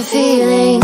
the feeling.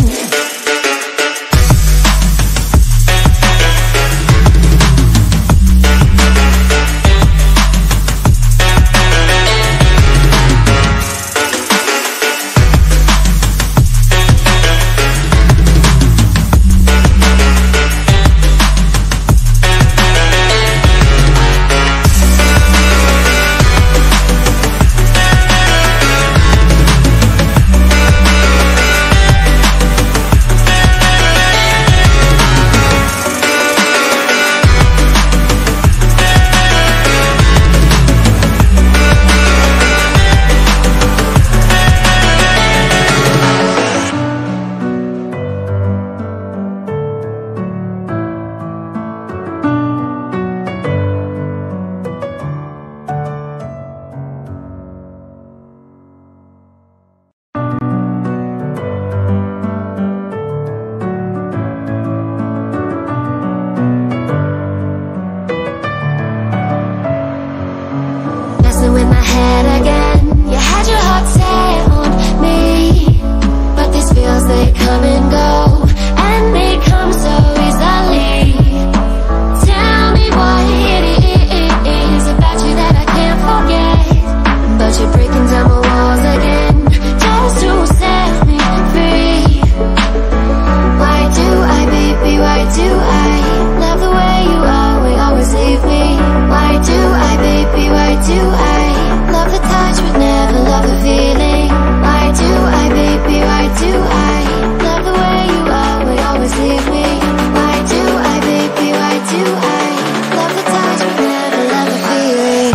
Messing with my head again. You had your heart set on me, but these feels they come and go, and they come so easily. Tell me what it is about you that I can't forget, but you're breaking down my walls again just to set me free. Why do I, baby? Why do I love the way you always, always leave me? Why do I, baby? Why do I love the touch but never love the feeling? Why do I, baby? Why do I love the way you always, always leave me? Why do I, baby? Why do I love the touch but never love the feeling?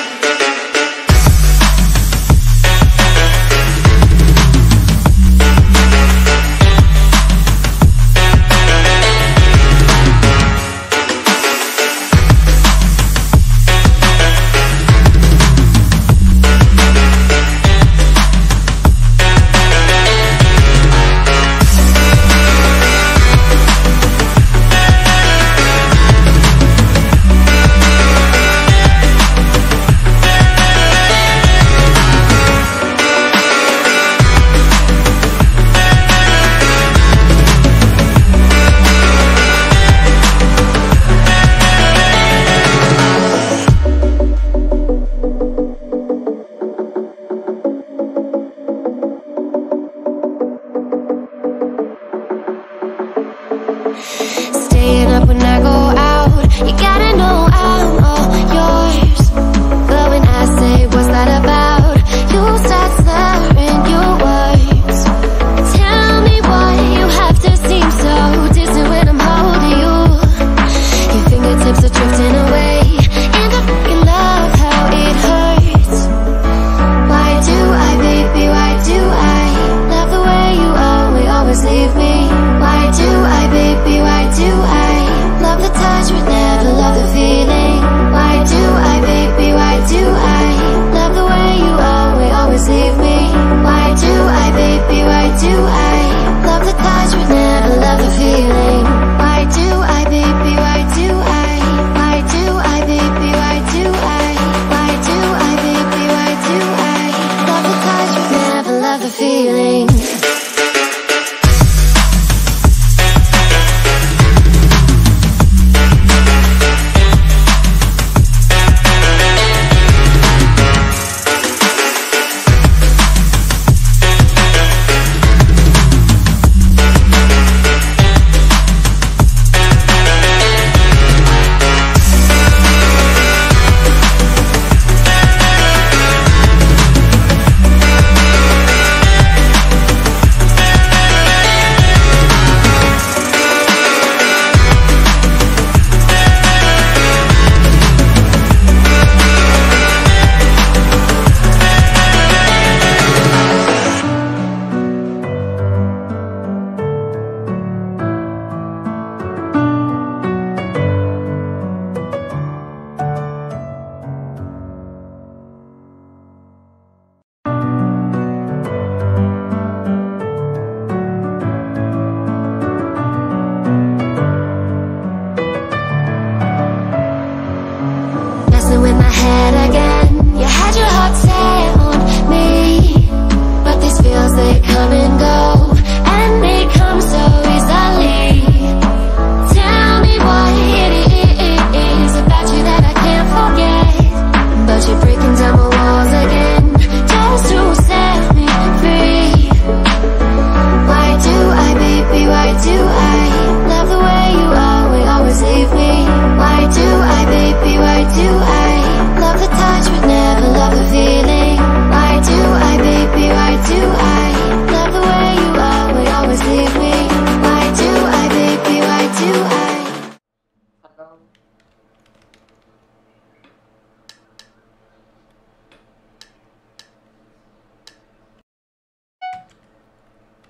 Staying up when I go out. You gotta know I'm all yours. But when I say what's that about, you start slurring your words. Tell me why you have to seem so distant when I'm holding you. Your fingertips are drifting away, and I fucking love how it hurts. Why do I, baby? Why do I love the way you always, always leave me? Why do I, baby? Why do I love the touch?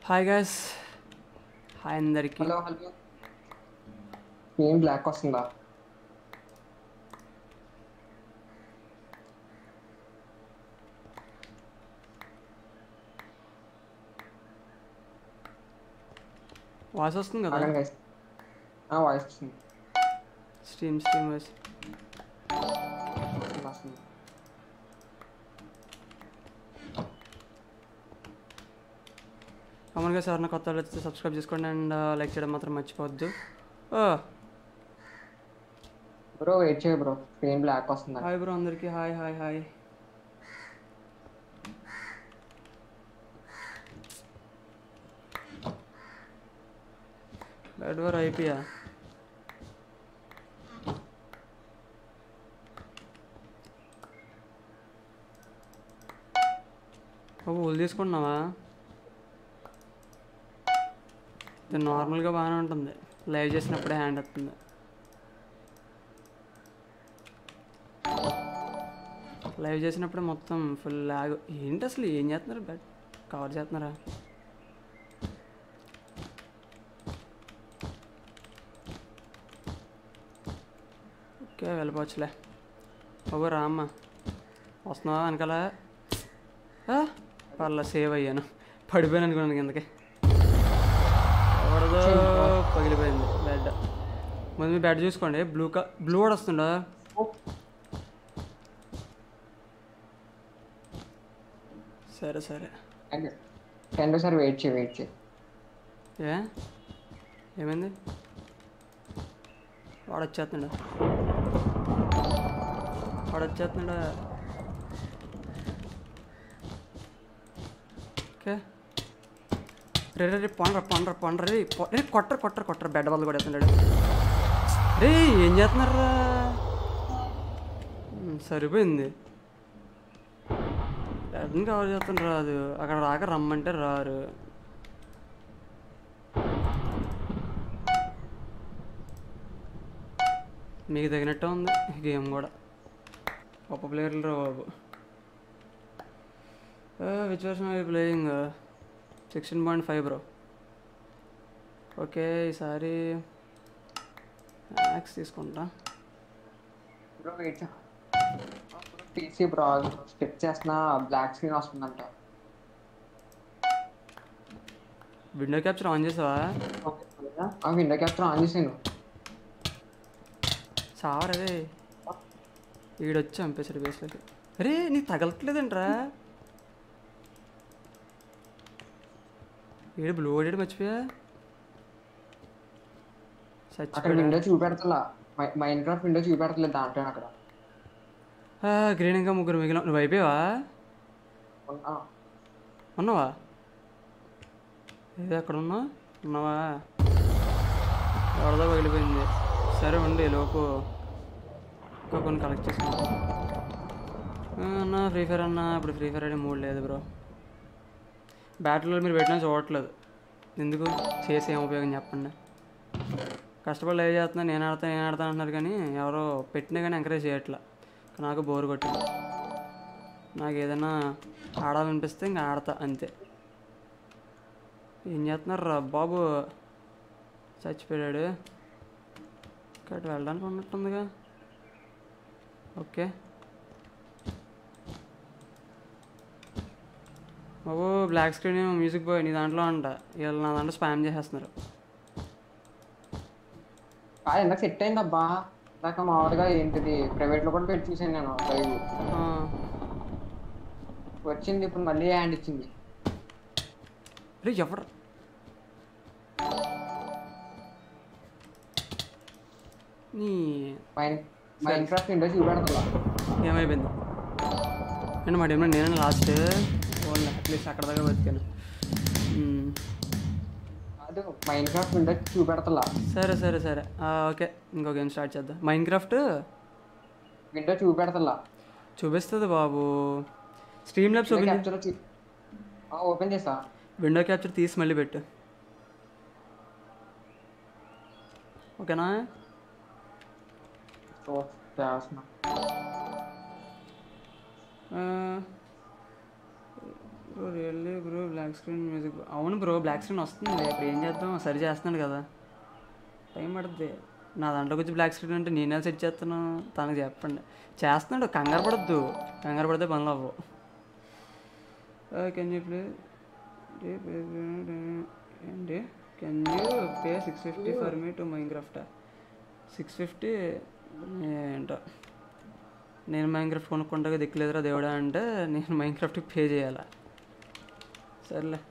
Hi guys hi అందరికి hello hello ఏం black వస్తుందా voice వస్తుంది కదా ఆగండి guys voice వస్తుంది stream stream voice వస్తుంది, వస్తుంది కామన్గా సార్ నా కొత్త వాళ్ళు వచ్చి సబ్స్క్రైబ్ చేసుకోండి అండ్ లైక్ చేయడం మాత్రం మర్చిపోవద్దు ఓ బ్రో వెయిట్ చేయ బ్రో స్క్రీన్ బ్లాక్ వస్తుందా హాయ్ బ్రో అందరికీ హాయ్ హాయ్ హాయ్ బ్యాడ్ వర్ అయిపోయా బాబు ఊళ్ళు తీసుకుంటున్నావా ఇది నార్మల్గా బాగానే ఉంటుంది లైవ్ చేసినప్పుడే హ్యాండ్ వస్తుంది లైవ్ చేసినప్పుడు మొత్తం ఫుల్ లాగ్ ఏంటి అసలు ఏం చేస్తున్నారు బెడ్ కవర్ చేస్తున్నారా ఓకే వెళ్ళిపోవచ్చులే బాబు రామ్మ వస్తున్నావా వెనకాల ఆ, పర్లే సేవ్ అయ్యాను పడిపోయాను అనుకున్నాను కిందకి ఎవడదో పగిలిపోయింది బెడ్ ముందు మీ బెడ్ చూసుకోండి బ్లూ క బ్లూ కూడా వస్తుందా సరే సరే టెన్ సార్ వెయిట్ చేయి వెయిట్ చేయి ఏ ఏమైంది వాడు వచ్చేస్తున్నాడా వాడు వచ్చేస్తున్నాడా ఓకే రే రే రే పండ్ర పండ్ర పండ్ర రే పొ- రే కొట్టరు కొట్టరు కొట్టరు బెడ్ వాళ్ళు కూడా వేస్తున్నాడు రే ఏం చేస్తున్నారా ఉమ్, సరిపోయింది బెడ్ని కవర్ చేస్తాను రాదు అక్కడ రాక రమ్మంటే రారు మీకు తగినట్టే ఉంది ఈ గేమ్ కూడా గొప్ప ప్లేయర్లు రా బాబు which version I playing sixteen point five bro okay ఈసారి మ్యాక్స్ తీసుకుంటా bro wait TC bro step చేస్తున్నా బ్లాక్ స్క్రీన్ వస్తుందంట విండో క్యాప్చర్ ఆన్ చేసావా ఆ విండో క్యాప్చర్ ఆన్ చేసాను చావరదే ఈడొచ్చి చంపేశాడు బేస్లోకి అరే నీకు తగలట్లేదంట్రా ఈడు బ్లూ ఓడాడు మర్చిపోయా అక్కడ చచ్చిపోయాడా విండో చూపెడతలా మైండ్ క్రాఫ్ట్ విండో చూపెడతలేదు దాంట్లో అక్కడ ఆ, గ్రీన్ ఇంకా ముగ్గురు మిగిలిన నువ్వు అయిపోయావా ఉన్నా. ఉన్నావా ఏది అక్కడ ఉన్నా ఉన్నావా ఎవరిదో పగిలిపోయింది సరే ఉండి లోపు ఇంకా కొన్ని కలెక్ట్ చేసుకుంటా ఆ, అన్న ఫ్రీ ఫైర్ అన్న ఇప్పుడు ఫ్రీ ఫైర్ అనే మూడు లేదు బ్రో బ్యాటిల్లో మీరు పెట్టినా చూడట్లేదు ఎందుకు చేసి ఏం ఉపయోగం చెప్పండి కష్టపడి లైవ్ చేస్తున్నా నేను ఆడతా నేను ఆడతా అంటున్నారు కానీ ఎవరో పెట్టినా కానీ ఎంకరేజ్ చేయట్లా నాకు బోర్ కొట్టింది నాకు ఏదైనా ఆడాలనిపిస్తే ఇంకా ఆడతా అంతే ఏం చేస్తున్నారు రా బాబు చచ్చిపోయాడు ఇక్కడ వెళ్ళడానికి ఉన్నట్టుందిగా ఓకే బాబు బ్లాక్ స్క్రీన్ మ్యూజిక్ పోయి నీ దాంట్లో అంట వీళ్ళు నా దాంట్లో స్పామ్ చేసేస్తున్నారు కాదు ఇందాక సెట్ అయింది అబ్బా ఇందాక మామూలుగా ఏంటిది ప్రైవేట్ లో కూడా పెట్టి చూసాను నేను లైవ్ ఆ, వచ్చింది ఇప్పుడు మళ్ళీ హ్యాండ్ ఇచ్చింది రే ఎవరు నీ మైండ్ మైండ్ క్రాఫ్ట్ విండో చూపెడతలా ఏమైపోయింది నేను మా డేమో నేనే లాస్ట్ ఓన్లీ అట్లీస్ట్ అక్కడ దాకా బతికాను మ్మ్. కాదు మైండ్ క్రాఫ్ట్ విండో చూపెడతలా సరే సరే సరే ఆ, ఓకే ఇంకో గేమ్ స్టార్ట్ చేద్దాం మైండ్ క్రాఫ్ట్ విండో చూపెడతలా చూపిస్తుంది బాబు Streamlabs open capture open చేసా విండో క్యాప్చర్ తీసి మళ్ళీ పెట్టు ఓకేనా సో చేస్తున్నా bro really bro black screen music అవును బ్రో బ్లాక్ స్క్రీన్ వస్తుంది ఇప్పుడు ఏం చేద్దాం సరి చేస్తున్నాడు కదా టైం పడుతుంది నా దాంట్లోకి వచ్చి బ్లాక్ స్క్రీన్ అంటే నేనే సెట్ చేస్తాను తనకు చెప్పండి చేస్తున్నాడు కంగారు పడద్దు కంగారు పడితే పనులు అవ్వవు కెన్ యూ ప్లే ఏంటి can you pay six fifty for me to Minecraft six fifty ఏంటో నేను మైన్ క్రాఫ్ట్ కొనుక్కుంటా దిక్కులేదురా దేవుడా అంటే నేను మైన్ క్రాఫ్ట్కి పే చేయాలా సర్లే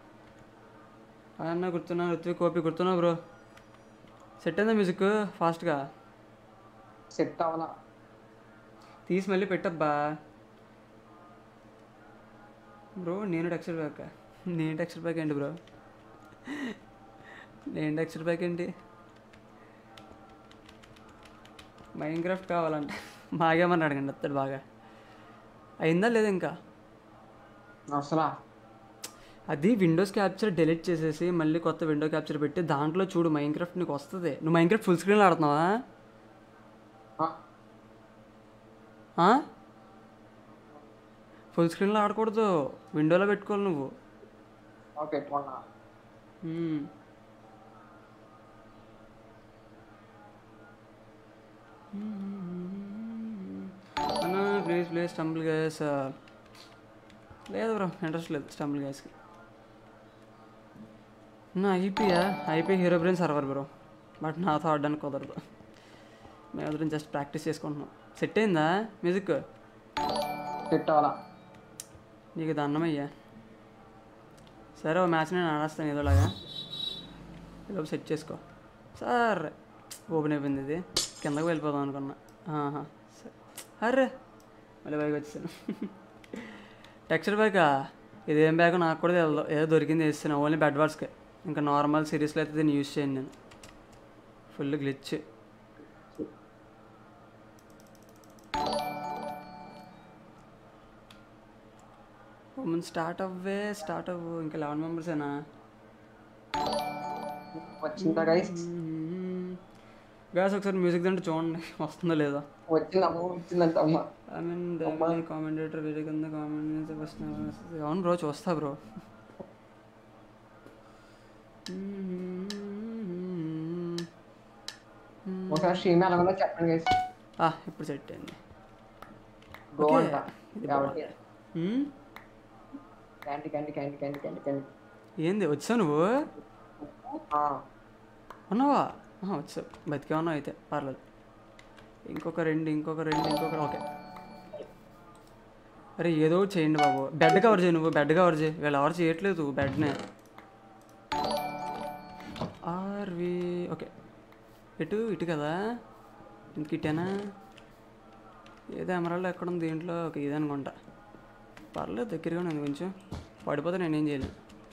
అన్న గుర్తున్నా ఋత్విక్ కోపి గుర్తున్నా బ్రో సెట్ అయిందా మ్యూజిక్ ఫాస్ట్గా సెట్ అవ్వాలా తీసి మళ్ళీ పెట్టబ్బా బ్రో నేను టెక్స్చర్ బ్యాక్ నేను టెక్స్చర్ బ్యాక్ ఏంటి బ్రో నేను టెక్స్చర్ బ్యాక్ ఏంటి మైన్ క్రాఫ్ట్ కావాలంటే బాగేమని అడగండి వస్తాడు బాగా అయిందా లేదా ఇంకా అసలా అది విండోస్ క్యాప్చర్ డిలీట్ చేసేసి మళ్ళీ కొత్త విండో క్యాప్చర్ పెట్టి దాంట్లో చూడు మైన్ క్రాఫ్ట్ నీకు వస్తుంది నువ్వు మైన్ క్రాఫ్ట్ ఫుల్ స్క్రీన్లో ఆడుతున్నావా ఆ, ఫుల్ స్క్రీన్లో ఆడకూడదు విండోలో పెట్టుకోవాలి నువ్వు ఓకే పెట్టుకున్నా మ్మ్. అన్నా ప్లీజ్ ప్లీజ్ స్టంబుల్ గ్యాస్ లేదు బ్రో ఇంట్రెస్ట్ లేదు స్టంబుల్ గ్యాస్కి నా ఐపీయా IP hero brain server bro but నాతో ఆడడానికి కుదరదు మేము జస్ట్ ప్రాక్టీస్ చేసుకుంటున్నాం సెట్ అయిందా మ్యూజిక్ సెట్ అవ్వాలా నీకు దండమయ్యా సరే ఓ మ్యాచ్ నేను ఆడేస్తాను ఏదోలాగా ఈలోపు సెట్ చేసుకో సార్ ఓపెన్ అయిపోయింది ఇది కిందకు వెళ్ళిపోదాం అనుకున్నా ఆహా, సరే. అర్రే మళ్ళీ బైక్ వచ్చేసాను టెక్స్చర్ బ్యాగా ఇదేం బ్యాగ్ నాకు కూడా తెలియదు ఏదో దొరికింది వేస్తాను ఓన్లీ బెడ్ వార్స్కే ఇంకా నార్మల్ సిరీస్లో అయితే దీన్ని యూజ్ చేయను నేను ఫుల్ గ్లిచ్ ఉమెన్ స్టార్ట్ అవ్వే స్టార్ట్ అవ్వు ఇంకా లెవెన్ మెంబర్సేనా వచ్చిందా గైస్ గ్యాస్ ఒకసారి మ్యూజిక్ తింటే చూడండి వస్తుందో లేదో వచ్చిందమ్మా వచ్చిందంట అమ్మా ఐ మీన్ కామెంటేటర్ వీడియో కింద కామెంట్ ఫస్ట్ అవును బ్రో చూస్తా బ్రో ఒకసారి స్ట్రీమ్ ఎలాగో చెప్పండి గైస్ ఇప్పుడు సెట్ అయింది గో Okay. అంట ఇది కాబట్టి బాగుంది. Hmm? క్యాంటీ క్యాంటీ క్యాంటీ క్యాంటీ క్యాంటీ క్యాంటీ ఏంది వచ్చావు నువ్వు ఆ, ఉన్నావా ఆహా, వచ్చావు బతికే ఉన్నావు అయితే పర్లేదు ఇంకొక రెండు ఇంకొక రెండు ఇంకొక ఓకే అరే ఏదో ఒకటి చేయండి బాబు బెడ్ కవర్ చేయి నువ్వు బెడ్ కవర్ చేయి వీళ్ళు ఎవరు చేయట్లేదు బెడ్నే ఆర్వి ఓకే ఇటు ఇటు కదా ఇంక ఇటేనా ఏదో ఎమరాల్డ్ ఎక్కడ ఉంది దీంట్లో ఒక ఇది అనుకుంటా పర్లేదు దగ్గరగా ఉంది కొంచెం పడిపోతే నేనేం చేయలేను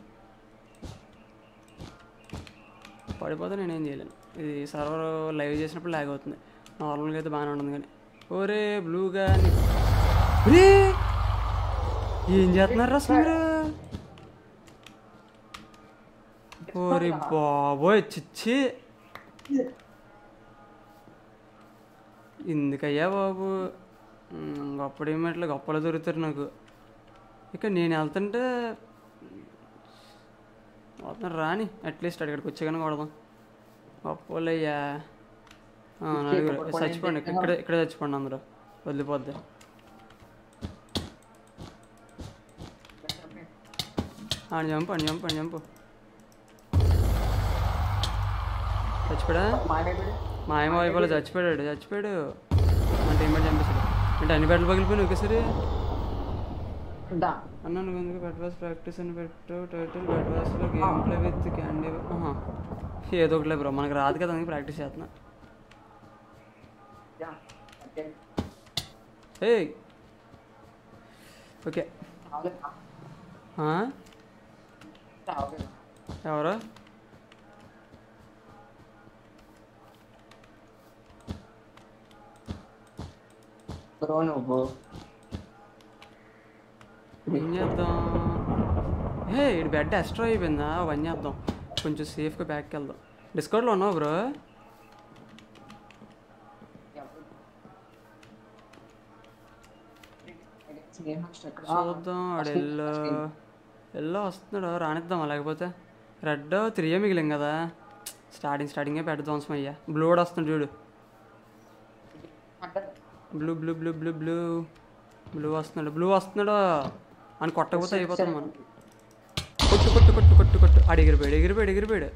పడిపోతే నేనేం చేయలేను ఇది సర్వర్ లైవ్ చేసినప్పుడు లాగ్ అవుతుంది నార్మల్గా అయితే బాగానే ఉంటుంది కానీ ఓరే బ్లూగా రే ఏం చేస్తున్నారు రస్ మీరు ఓరే బాబోయ్ చిచ్చి ఎందుకయ్యా బాబు ఉమ్, గొప్పడేమిట్లా గొప్పలు దొరుకుతారు నాకు ఇక నేను వెళ్తుంటే వస్తున్నారు రాని అట్లీస్ట్ అక్కడికి వచ్చాగానే కొడదాం గొప్పలయ్యా నలుగురు చచ్చిపోండి ఇక్కడ ఇక్కడే చచ్చిపోండి అందరూ వదిలిపోద్ది అని చంపు అని చంపు అని చంపు చచ్చిపోడా మాయమైపోయాడు మా ఆయన వైపు చచ్చిపోయాడు చచ్చిపోయాడు మా టీమ్మేట్ చంపేశాడు అంటే అన్ని బెడ్లు పగిలిపోయినాయి ఒకసారి దా అన్న నువ్వు ఎందుకు బెడ్ వాస్ ప్రాక్టీస్ అని పెట్టు టైటిల్ బెడ్ వాస్లో గేమ్ ప్లే విత్ క్యాండీ ఏదో ఒకటిలే బ్రో మనకు రాదు కదా అందుకే ప్రాక్టీస్ చేస్తున్నా యా ఓకే ఏయ్ ఓకే రావలేదు ఆ? రావలేదు ఎవరు బ్రో నువ్వు ఏం చేద్దాం హే ఇటు బెడ్ ఎక్స్ట్రా అయిపోయిందా అవన్నీ చేద్దాం కొంచెం సేఫ్గా బ్యాక్కి వెళ్దాం డిస్కౌంట్లో ఉన్నావు బ్రో స్నేహం ఎక్కడ చూద్దాం ఆడెల్లో ఎల్లో వస్తున్నాడు రానిద్దామా లేకపోతే రెడ్ త్రీయే మిగిలిం కదా స్టార్టింగ్ స్టార్టింగే పెద్ద ధ్వంసం అయ్యా బ్లూ కూడా వస్తుంది చూడు పడ్డది. Blue blue blue blue blue blue వస్తున్నాడు బ్లూ వస్తున్నాడు అని కొట్టకపోతే అయిపోతాం మనం కొట్టు కొట్టు కొట్టు కొట్టు కొట్టు ఆడు ఎగిరిపోయాడు ఎగిరిపోయాడు ఎగిరిపోయాడు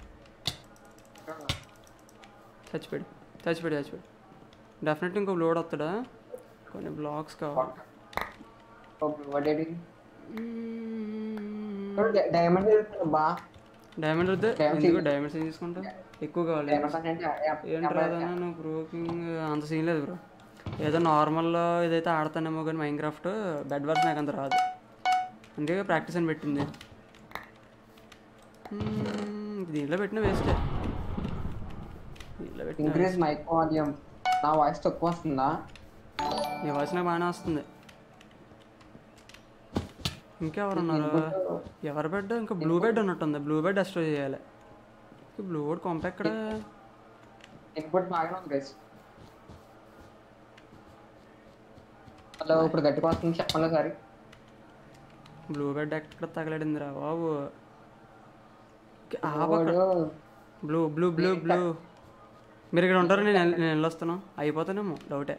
చచ్చిపోయాడు చచ్చిపోయాడు చచ్చిపోయాడు డెఫినెట్ ఇంకో బ్లూ కూడా వస్తాడా కొన్ని బ్లాక్స్ కావాలి ఓ, వాడేడి? చూడు, డై- డైమండ్ వెళ్తుంది బా డైమండ్ వద్దే Diamond ఎందుకు డైమండ్స్ ఏం తీసుకుంటా ఎక్కువ కావాలి డైమండ్ అంటే ఆ- ఏంటి రాదన్నా నువ్వు బ్రోకింగ్ అంత సీన్ లేదు బ్రో ఏదో నార్మల్లో ఇదైతే ఆడతానేమో కానీ మైన్ క్రాఫ్ట్ బెడ్ వర్స్ నాకు అంత రాదు అందుకే ప్రాక్టీస్ అని పెట్టింది మ్మ్, దీంట్లో పెట్టిన వేస్టే దీంట్లో పెట్టిన ఇంక్రీజ్ మైక్ వాల్యూమ్ నా వాయిస్ తక్కువ వస్తుందా నీ వాయిస్ నాకు బాగానే వస్తుంది ఇంకెవరున్నారు ఎవరి బెడ్ ఇంకా బ్లూ బెడ్ ఉన్నట్టుంది బ్లూ బెడ్ ఎస్ట్రో చేయాలి బ్లూ బెడ్ కొంప ఎక్కడ ఇన్పుట్ బాగానే ఉంది గైస్ హలో ఇప్పుడు గట్టిగా వస్తుంది చెప్పండి సారి బ్లూ బెడ్ ఎక్కడ తగలడిందిరా బాబు ఆ పక్క వాడు బ్లూ బ్లూ బ్లూ బ్లూ మీరు ఇక్కడ ఉంటారు నేను వెళ్ళ- నేను వెళ్ళొస్తాను అయిపోతానేమో డౌటే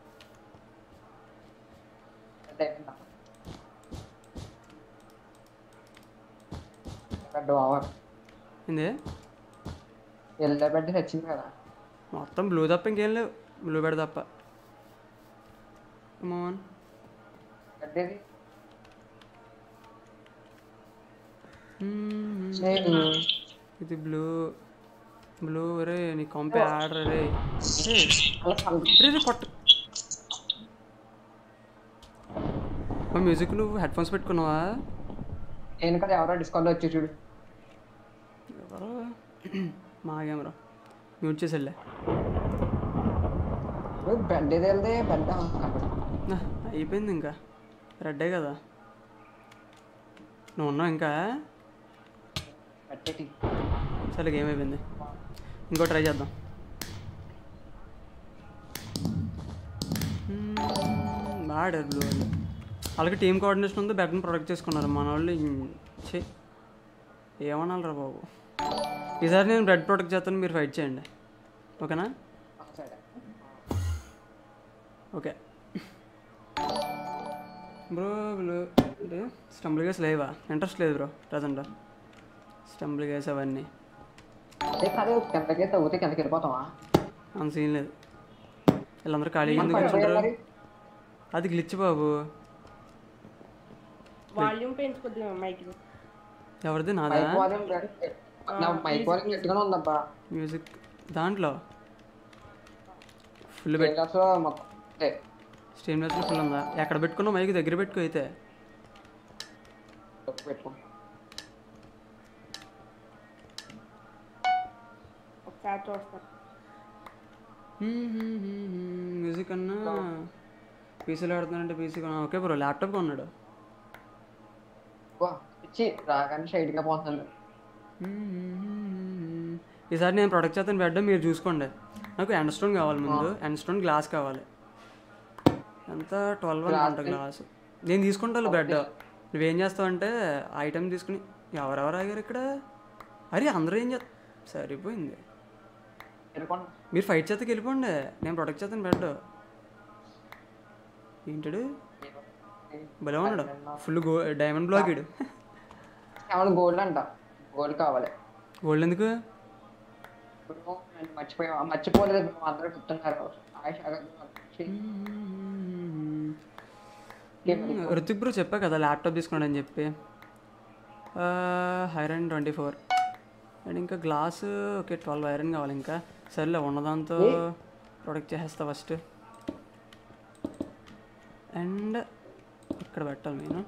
ఓవర్ ఏంది ఎల్లో బెడ్ తెచ్చింది కదా మొత్తం బ్లూ తప్ప ఇంకేం లేవు బ్లూ బెడ్ తప్ప మోహన్ గడ్డేది ఇది బ్లూ బ్లూ రే నీ కొంపే ఆడరా రే రే రే కొట్టు మా మ్యూజిక్ నువ్వు హెడ్ ఫోన్స్ పెట్టుకున్నావా నేను కదా ఎవరో డిస్కౌంట్ వచ్చి చూడు ఎవరో మా కెమెరా మ్యూట్ చేసి వెళ్ళా బెడ్ ఏది వెళ్తే బెడ్ నా, అయిపోయింది ఇంకా రెడ్డే కదా నువ్వు ఉన్నావు ఇంకా పెట్టేటి సరే గేమ్ అయిపోయింది ఇంకో ట్రై చేద్దాం మ్మ్, బాగా ఆడారు బ్లూ వాళ్ళు వాళ్ళకి టీం కోఆర్డినేషన్ ఉంది బెడ్ని ప్రొడక్ట్ చేసుకున్నారు మన వాళ్ళు చే ఏమనాలరా బాబు ఈసారి నేను బ్రెడ్ ప్రొడక్ట్ చేస్తాను మీరు ఫైట్ చేయండి ఓకేనా సరే ఓకే బ్రో బ్రో అంటే స్టంబుల్ గేస్ లేవా ఇంట్రెస్ట్ లేదు బ్రో ప్రజెంట్ స్టంబుల్ గేస్ అవన్నీ అదే కాదు కిందకి తవ్వుతే కిందకి వెళ్ళిపోతావా అంత సీన్ లేదు వీళ్ళందరూ ఖాళీగా ఎందుకు పడిపోయారు కూర్చుంటారు మరి అది గ్లిచ్ బాబు వాల్యూమ్ పెంచుకొద్ది మైక్ ఎవరిది నాదా మైక్ వాల్యూమ్ నా మైక్ వాల్యూమ్ గట్టిగానే ఉందబ్బా మ్యూజిక్ దాంట్లో ఫుల్ పెట్ క్లాస్లో మొత్తం అదే స్ట్రీమ్ లెస్లో ఫుల్ ఉందా ఎక్కడ పెట్టుకున్నావు మైక్ దగ్గర పెట్టుకో అయితే తప్పు పెట్టుకో ఒకసారి చూస్తాను మ్యూజిక్ అన్నా పీసీలో ఆడుతున్నానంటే పీసీ ఓకే బ్రో ల్యాప్టాప్ కొన్నాడు వా, ఇచ్చి రాగానే స్ట్రైట్గా పోతున్నాను ఈసారి నేను ప్రొడక్ట్ చేస్తాను బెడ్ మీరు చూసుకోండి నాకు ఎండ్ స్టోన్ కావాలి ముందు ఎండ్ స్టోన్ గ్లాస్ కావాలి ఎంత ట్వెల్వ్ అనుకుంటా గ్లాస్ నేను తీసుకుంటాను బెడ్ నువ్వేం చేస్తావు అంటే ఐటమ్ తీసుకుని ఎవరెవరు ఆగారు ఇక్కడ అరే అందరూ ఏం చేస్తా సరిపోయింది వెళ్ళిపోండి మీరు ఫైట్ చేతకి వెళ్ళిపోండి నేను ప్రొడక్ట్ చేస్తాను బెడ్ ఏంటాడు భలే ఉన్నాడు ఫుల్ గో డైమండ్ బ్లాక్ ఇడు కేవలం గోల్డ్ అంట గోల్డ్ కావాలి గోల్డ్ ఎందుకు ఇప్పుడు నేను మర్చిపోయా మర్చిపోలేదు అందరూ చెప్తున్నారు ఆయుష్ అగర్వాల్ రుతిక్ బ్రో చెప్పా కదా ల్యాప్టాప్ తీసుకున్నాడు అని చెప్పి ఐరన్ ట్వంటీ ఫోర్ అండ్ ఇంకా గ్లాస్ ఓకే ట్వెల్వ్ ఐరన్ కావాలి ఇంకా సర్లే ఉన్నదాంతో ప్రొడక్ట్ చేసేస్తా ఫస్ట్ అండ్ ఇక్కడ పెట్టాలి నేను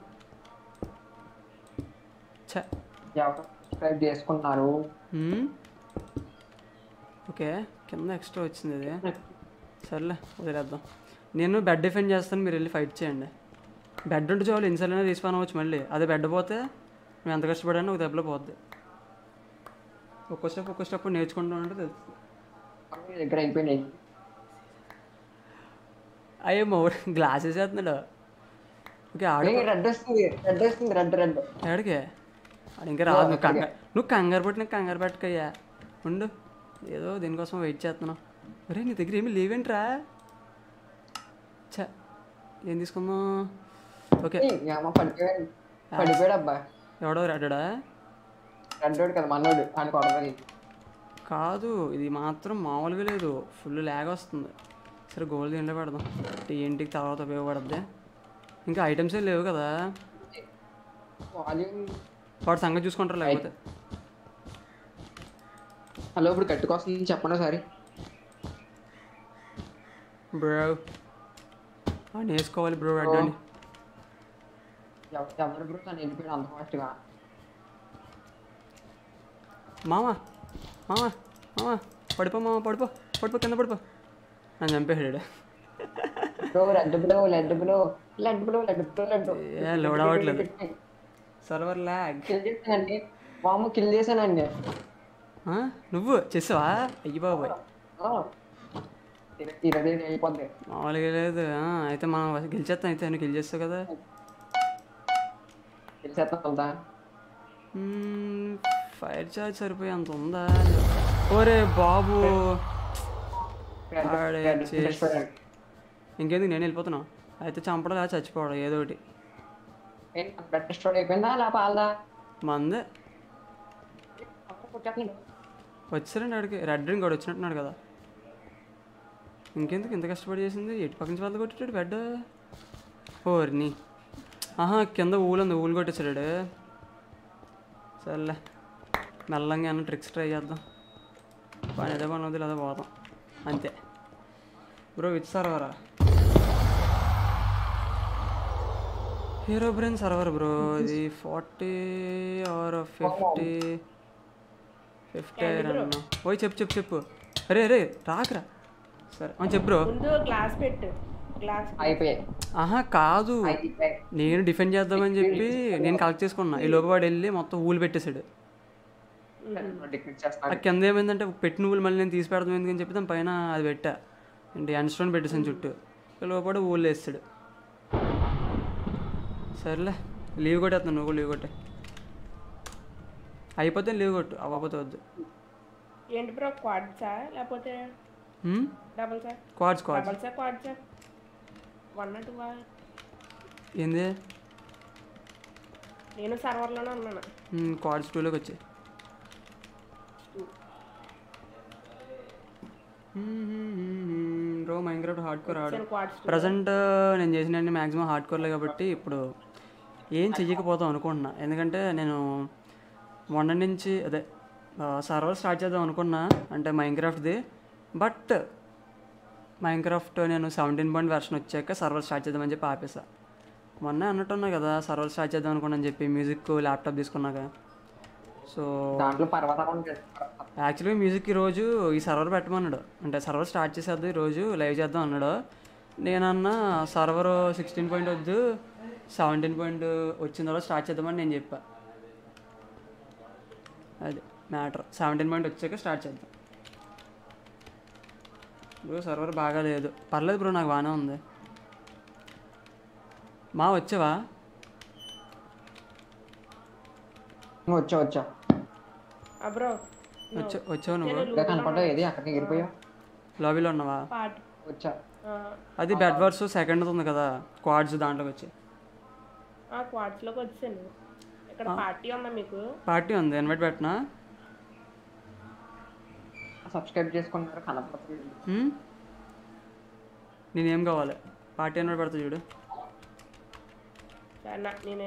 ఛ ఎవరు సబ్స్క్రైబ్ చేసుకున్నారు హ్మ్. ఓకే కింద ఎక్స్ట్రా వచ్చింది ఇది సర్లే వదిలేద్దాం నేను బెడ్ డిఫెండ్ చేస్తాను మీరు వెళ్ళి ఫైట్ చేయండి బెడ్ ఉంటే చాలు ఎన్నిసార్లు అయినా రీస్పాన్ అవ్వచ్చు మళ్ళీ అదే బెడ్ పోతే మేము ఎంత కష్టపడానో ఒక దెబ్బలో పోద్ది ఒక్కో స్టెప్ ఒక్కో స్టెప్ నేర్చుకుంటూ ఉంటే తెలుస్తుంది మీ దగ్గర అయిపోయినాయి అయ్యో మా గ్లాస్ వేసేస్తున్నాడు ఓకే ఆడు రెడ్ వస్తుంది రెడ్ వస్తుంది రెడ్ రెడ్ ఎక్కడికి ఆడు ఇంకా రాదు నువ్వు కంగారు నువ్వు కంగారు పట్టిన కంగారు పెట్టకయ్యా ఉండు ఏదో దీనికోసం వెయిట్ చేస్తున్నావు అరే నీ దగ్గర ఏమీ లేవేంట్రా ఛ ఏం తీసుకుందాం ఓకే అమ్మ పడిపోయాడు పడిపోయాడు అబ్బా ఎవడో రెడ్డా రెడ్డోడు కదా మనోడు అని కొడదని కాదు ఇది మాత్రం మామూలుగా లేదు ఫుల్ ల్యాగ్ వస్తుంది సరే గోల్డ్ దీంట్లో పెడదాం ఏంటికి తర్వాత ఉపయోగపడుద్ది ఇంకా ఐటమ్స్ ఏం లేవు కదా వాల్యూమ్ వాడు సంగతి చూసుకుంటారు లేకపోతే హలో ఇప్పుడు కట్టుకొస్తుంది చెప్పండి ఒకసారి బ్రో అని వేసుకోవాలి బ్రో రెడ్ అని ఎవ- ఎవరు బ్రో తను వెళ్ళిపోయాడు అంత ఫాస్ట్గా మామా మామా మామా పడిపో మామ పడిపో పడిపో కింద పడిపో నన్ను చంపేసాడు bro red bro red bro red bro red bro red ఏ లోడ్ అవ్వట్లేదు సర్వర్ ల్యాగ్ కిల్ చేశానండి వాము కిల్ చేశానండి నువ్వు చేసావా అయ్యి బాబాయ్ ఇరవై అయిపోద్ది మామూలుగా లేదు ఆ, అయితే మనం గెలిచేస్తాం అయితే నువ్వు గెలిచేస్తావు కదా కిల్ చేస్తాను వెళ్తా మ్మ్, ఫైర్ చార్జ్ సరిపోయి అంత ఉందా ఓరే బాబు ఆడే చేసి- ఇంకేందుకు నేను వెళ్ళిపోతున్నావు అయితే చంపడం లేదా చచ్చిపోవడం ఏదో ఒకటి బ్లడ్ స్టోర్ అయిపోయిందా లేకపోతే పాలదా మందే వచ్చారండి ఆడికి రెడ్ రింగ్ కూడా వచ్చినట్టున్నాడు కదా ఇంకెందుకు ఇంత కష్టపడి చేసింది ఎటు పక్క నుంచి వల్ల కొట్టాడు బెడ్ ఓర్ని ఆహా కింద ఊలు ఉంది ఊలు కొట్టేసాడు సర్లే మెల్లంగా ఏమన్నా ట్రిక్స్ ట్రై చేద్దాం పని ఏదో పని వదిలే అదే పోతాం అంతే బ్రో విత్ సర్వరా హీరో బ్రెయిన్ సర్వర్ బ్రో ఇది ఫార్టీ ఆర్ ఫిఫ్టీ ఫిఫ్టీ అన్నా ఓయ్ చెప్పు చెప్పు చెప్పు అరే అరే రాకరా సరే ఆ, చెప్పు బ్రో ముందు గ్లాస్ పెట్టు గ్లాస్ అయిపోయాయి ఆహా కాదు అయిపోయాయి నేను డిఫెండ్ చేద్దామని చెప్పి నేను కలెక్ట్ చేసుకున్నా ఈ లోపు వాడు వెళ్ళి మొత్తం ఊలు పెట్టేశాడు డిక్రీట్ ఆ చేస్తాను కింద ఏమైందంటే పెట్టిన ఊలు మళ్ళీ నేను తీసి పెడదాం ఎందుకని చెప్పి దాని పైన అది పెట్టా ఏంటి ఎండ్ స్టోన్ పెట్టేసాను చుట్టూ ఈ లోపల ఊళ్ళు వేస్తాడు సర్లే లీవ్ కొట్టేస్తాను నువ్వు కూడా లీవ్ కొట్టే అయిపోతే లీవ్ కొట్టు అవ్వకపోతే వద్దు ఏంటి బ్రో క్వాడ్సా లేకపోతే డబుల్సా క్వాడ్స్ క్వాడ్స్ డబుల్సా క్వాడ్సా వన్ టూ ఏంది నేను సర్వర్లోనే ఉన్నాను క్వాడ్స్ టూలోకి వచ్చాయి బ్రో మైంక్రాఫ్ట్ హార్డ్ కోర్ ఆడు నేను క్వాడ్స్ ప్రజెంట్ నేను చేసిన మ్యాక్సిమం హార్డ్ కోర్లే కాబట్టి ఇప్పుడు ఏం చెయ్యకపోతాం అనుకుంటున్నా ఎందుకంటే నేను మొన్న నుంచి అదే సర్వర్ స్టార్ట్ చేద్దాం అనుకున్నా అంటే మైన్క్రాఫ్ట్ది బట్ మైన్క్రాఫ్ట్ నేను సెవెంటీన్ పాయింట్ వెర్షన్ వచ్చాక సర్వర్ స్టార్ట్ చేద్దామని చెప్పి ఆపేసా మొన్న అన్నట్టున్నా కదా సర్వర్ స్టార్ట్ చేద్దాం అనుకున్నాను చెప్పి మ్యూజిక్ ల్యాప్టాప్ తీసుకున్నాక సో దాంట్లో పర్వతాలు ఉంటాయి యాక్చువల్గా మ్యూజిక్ ఈరోజు ఈ సర్వర్ పెట్టమన్నాడు అంటే సర్వర్ స్టార్ట్ చేసేద్దాం ఈరోజు లైవ్ చేద్దాం అన్నాడు నేనన్నా సర్వర్ సిక్స్టీన్ పాయింట్ వద్దు సెవెంటీన్ పాయింట్ వచ్చిన తర్వాత స్టార్ట్ చేద్దామని నేను చెప్పా అది మ్యాటర్ సెవెంటీన్ పాయింట్ వచ్చాక స్టార్ట్ చేద్దాం బ్రో సర్వర్ బాగా లేదు పర్లేదు బ్రో నాకు బాగానే ఉంది మా వచ్చావా వచ్చా వచ్చా బ్రో వచ్చా వచ్చావు నువ్వు ఇంకా కనపడవు ఏది అక్కడికి ఎగిరిపోయావు లాబీలో ఉన్నావా పార్ట్ వచ్చా అది బెడ్ వర్స్ సెకండ్ ఉంది కదా క్వాడ్స్ దాంట్లోకి వచ్చి క్వాడ్స్లోకి వచ్చాను ఇక్కడ పార్టీ ఉందా మీకు పార్టీ ఉంది ఇన్వైట్ పెట్టినా సబ్స్క్రైబ్ చేసుకున్నారు కనపడుతుంది హ్మ్? నేనేం కావాలి పార్టీ ఇన్వైట్ పెడతా చూడు సరే, నా- నేను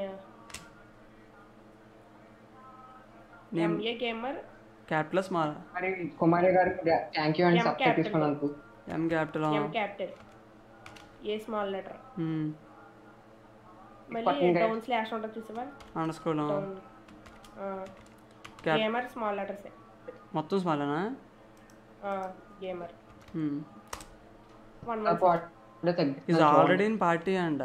నేను ఎంఏ గేమర్ క్యాపిటల్ స్మాల్ మరి కుమారి గారు థ్యాంక్ యూ అండి ఎం సబ్స్క్రైబ్ క్యాపిటల్. చేసుకున్నందుకు M capital M capital A small letter హ్మ్. మళ్ళీ పక్కన డౌన్ స్లాష్ ఉంటుంది చూసావా underscore down cap gamer small letters మొత్తం స్మాలేనా గేమర్ హ్మ్. వన్ నాకు మంత్ వాటిలో తగ్గిస్తుంది ఈజ్ ఆల్రెడీ ఇన్ పార్టీ అంట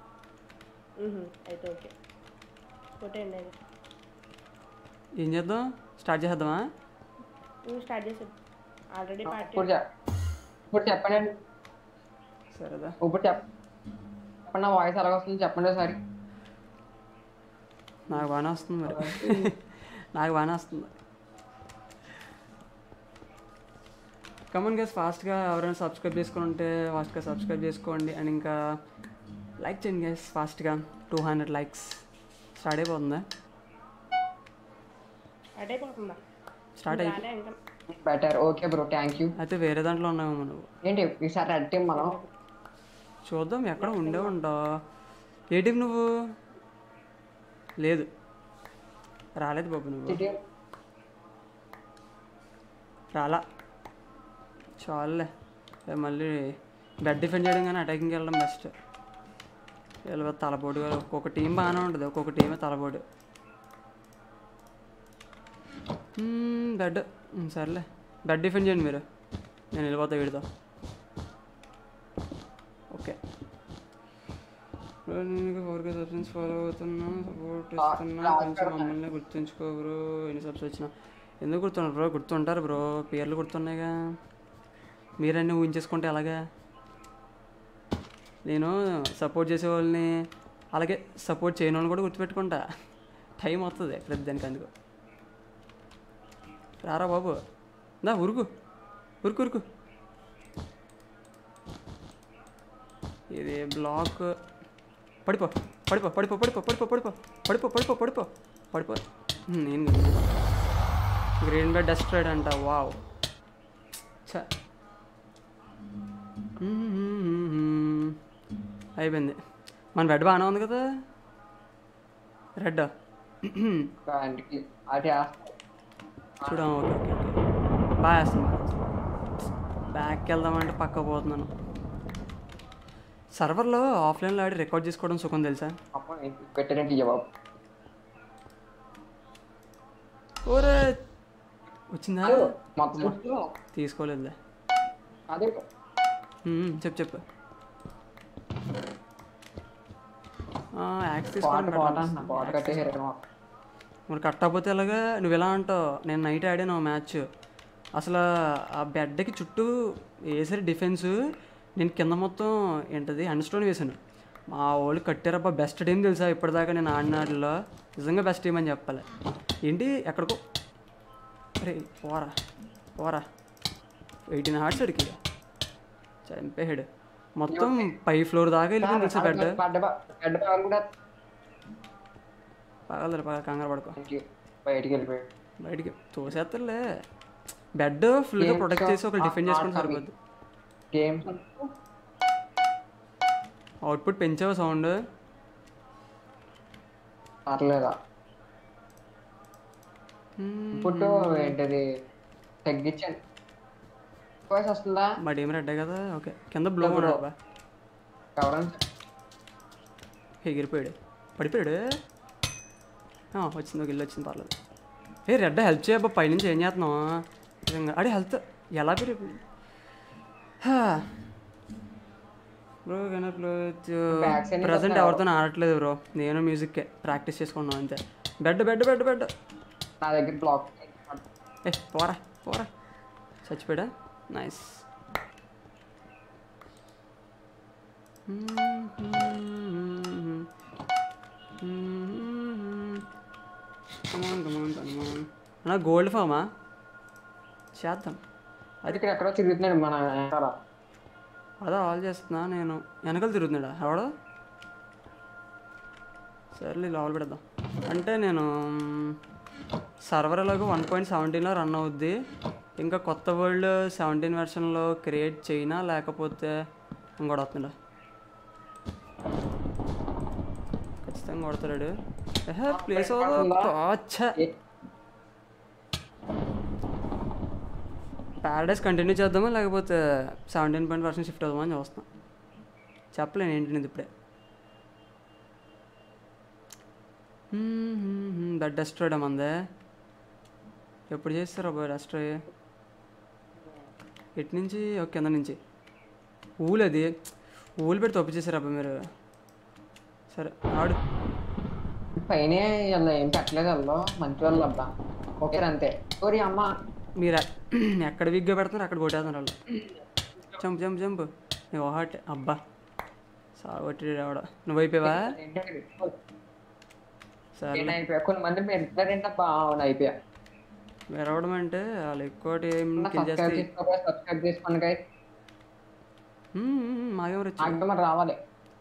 అయితే ఓకే కొట్టేయండి అది ఏం చేద్దాం స్టార్ట్ చేద్దామా నువ్వు స్టార్ట్ చేసాడు ఆల్రెడీ పార్టీ ఇప్పుడు చెప్- ఇప్పుడు చెప్పండి సరేదా ఇప్పుడు చెప్ చెప్పండి నా వాయిస్ ఎలా వస్తుంది చెప్పండి ఒకసారి నాకు బాగానే వస్తుంది మరి నాకు బాగానే వస్తుంది కమన్ గేస్ ఫాస్ట్గా ఎవరైనా సబ్స్క్రైబ్ చేసుకుని ఉంటే ఫాస్ట్గా సబ్స్క్రైబ్ చేసుకోండి అండ్ ఇంకా లైక్ చేయండి గేస్ ఫాస్ట్గా టూ హండ్రెడ్ లైక్స్ స్టార్ట్ అయిపోతుందా అటే పోతుందా స్టార్ట్ అయిపో రాలే ఇంకా better okay bro thank you అయితే వేరే దాంట్లో ఉన్నాము నువ్వు ఏంటి ఈసారి రెడ్ టీమ్ మనం చూద్దాం ఎక్కడ ఉండే ఉంటావు ఏ టీం నువ్వు లేదు రాలేదు బాబు నువ్వు సిటీ రాలా చాలులే ఏ మళ్ళీ బెడ్ డిఫెండ్ చేయడం కానీ అటాకింగ్కి వెళ్ళడం బెస్ట్ వీళ్ళ తలపోటు ఒక్కొక్క టీం బాగానే ఉంటుంది ఒక్కొక్క టీమే తలపోటు బెడ్ సర్లే బెడ్ డిఫెండ్ చేయండి మీరు నేను వెళ్ళిపోతా వీడితో ఓకే నేను ఫోర్ కే సబ్స్టెన్స్ ఫాలో అవుతున్నా సపోర్ట్ ఇస్తున్నా కొంచెం మమ్మల్ని గుర్తుంచుకో బ్రో ఎన్ని సబ్స్ వచ్చినా ఎందుకు గుర్తున్నారు బ్రో గుర్తుంటారు బ్రో పేర్లు గుర్తున్నాయిగా మీరన్నీ ఊహించేసుకుంటే ఎలాగా నేను సపోర్ట్ చేసే వాళ్ళని అలాగే సపోర్ట్ చేయని వాళ్ళని కూడా గుర్తుపెట్టుకుంటా టైం వస్తుంది ప్రతి దానికి అందుకు రారా బాబు దా ఉరుకు ఉరుకు ఉరుకు ఇది బ్లాక్ పడిపో పడిపో పడిపో పడిపో పడిపో పడిపో పడిపో పడిపో పడిపో పడిపో హ్మ్, నేను కదా. గ్రీన్ బెడ్ డస్ట్రైడ్ అంట వావ్ ఛ మ్మ్. అయిపోయింది మన బెడ్ బాగానే ఉంది కదా రెడ్ ఇంటికి అది చూడ ఓకే ఓకే ఓకే బాగా వేస్తుంది బ్యాక్కి వెళ్దామంటే పక్క పోతున్నాను సర్వర్లో ఆఫ్లైన్లో ఆడి రికార్డ్ చేసుకోవడం సుఖం తెలుసా అమ్మ పెట్టినట్టు జవాబు ఓరే వచ్చిందా మొత్తం తీసుకోలేదులే అదే మ్మ్, చెప్పు చెప్పు యాక్స్ పాట తీసుకోవడం పాట better అంటున్నా పాట కట్టేసారు మరి కట్టకపోతే ఎలాగా నువ్వు ఎలా అంటావు నేను నైట్ ఆడాను మ్యాచ్ అసలు ఆ బెడ్కి చుట్టూ వేసారు డిఫెన్స్ నేను కింద మొత్తం ఏంటది అండర్స్టోన్ వేసాను మా వాళ్ళు కట్టారబ్బా బెస్ట్ టీం తెలుసా ఇప్పటిదాకా నేను ఆడిన వాటిలో నిజంగా బెస్ట్ టీం అని చెప్పాలి ఏంటి ఎక్కడికో అరే పోరా పోరా ఎయిటీన్ హార్ట్స్ అడికి చంపేహాడు మొత్తం పై ఫ్లోర్ దాకా వెళ్ళిపోయింది తెలుసా బెడ్ పడ్డ పడ్డ పగలు కూడా పగలదు పగల కంగారు పడుకో థ్యాంక్ యూ బయటికి వెళ్ళిపోయాడు బయటికి తోసేస్తారులే బెడ్ ఫుల్గా ప్రొటెక్ట్ చేసి ఒక డిఫెండ్ చేసుకుని సరిపోద్ది గేమ్స్ అవుట్పుట్ పెంచావు సౌండ్ పర్లేదా ఇప్పుడు ఏంటది తగ్గించాను వాయిస్ వస్తుందా మా డేమ్ రెడ్డే కదా ఓకే కింద బ్లో ఉన్నాడు ఎవరైనా ఎగిరిపోయాడు పడిపోయాడు ఆ, వచ్చింది ఒక ఇల్లు వచ్చింది పర్లేదు ఏ రెడ్ హెల్ప్ చేయబ్బా పైనుంచి ఏం చేస్తున్నావు నిజంగా అడే హెల్త్ ఎలా పెరిగి బ్రో Back side నుంచి ప్రజెంట్ వస్తున్నాయి ఎవరితో ఆడట్లేదు బ్రో నేను మ్యూజిక్కే ప్రాక్టీస్ చేసుకున్నాను అంతే బెడ్ బెడ్ బెడ్ బెడ్ నా దగ్గర బ్లాక్ ఏ పోరా పోరా చచ్చిపోయాడా నైస్ కమాన్ కమాన్ కమాన్ అన్నా గోల్డ్ ఫామా చేద్దాం అది ఇక్కడ ఎక్కడో తిరుగుతున్నాడు మన వెనకాల అదే ఆల్ చేస్తున్నా నేను వెనకాల తిరుగుతున్నాడా ఎవడో సర్లే లోపల పెడదాం అంటే నేను సర్వర్ ఎలాగో వన్ పాయింట్ సెవెంటీన్లో రన్ అవుద్ది ఇంకా కొత్త వరల్డ్ సెవెంటీన్ వెర్షన్లో క్రియేట్ చేయనా లేకపోతే ఇంకోటి వస్తుందా ఖచ్చితంగా కొడతాడు ఏహే ప్లేస్ అచ్చా ఏ- ప్యారడైస్ కంటిన్యూ చేద్దామా లేకపోతే సెవెంటీన్ పాయింట్ పర్సెంట్ షిఫ్ట్ అవుదామా అని చూస్తాం చెప్పలేను ఏంటి ఇది ఇప్పుడే బెడ్ డస్ట్రాయిడ్ మందే ఎప్పుడు చేస్తారు అబ్బాయి డస్ట్రాయ్ ఎటు నుంచి ఒక కింద నుంచి ఊలు అది ఊలు పెట్టి తప్పు చేశారు అబ్బాయి మీరు సరే ఆడు పైన వీళ్ళు ఏం పెట్టలేదు వాళ్ళు మంచి వాళ్ళు అబ్బా ఓకే అంతే ఓరి అమ్మ మీరు ఎ- ఎక్కడ విగ్గా పెడుతున్నారు అక్కడ కొట్టేస్తున్నారు వాళ్ళు చంపు చంపు చంపు నీ ఒకటి అబ్బా సాగొట్టి రావడా నువ్వు అయిపోయావా ఏంటంటే సరే నేను అయిపోయా కొన్ని మంది పెడతారేంటబ్బా అవును అయిపోయా మెరవడం అంటే వాళ్ళు ఎక్కువ టైం కిల్ సబ్స్క్రైబ్ చేస్తే చేసుకోగా సబ్స్క్రైబ్ చేసుకోండి guys. మాకేమో వచ్చి నాకు మరి రావాలి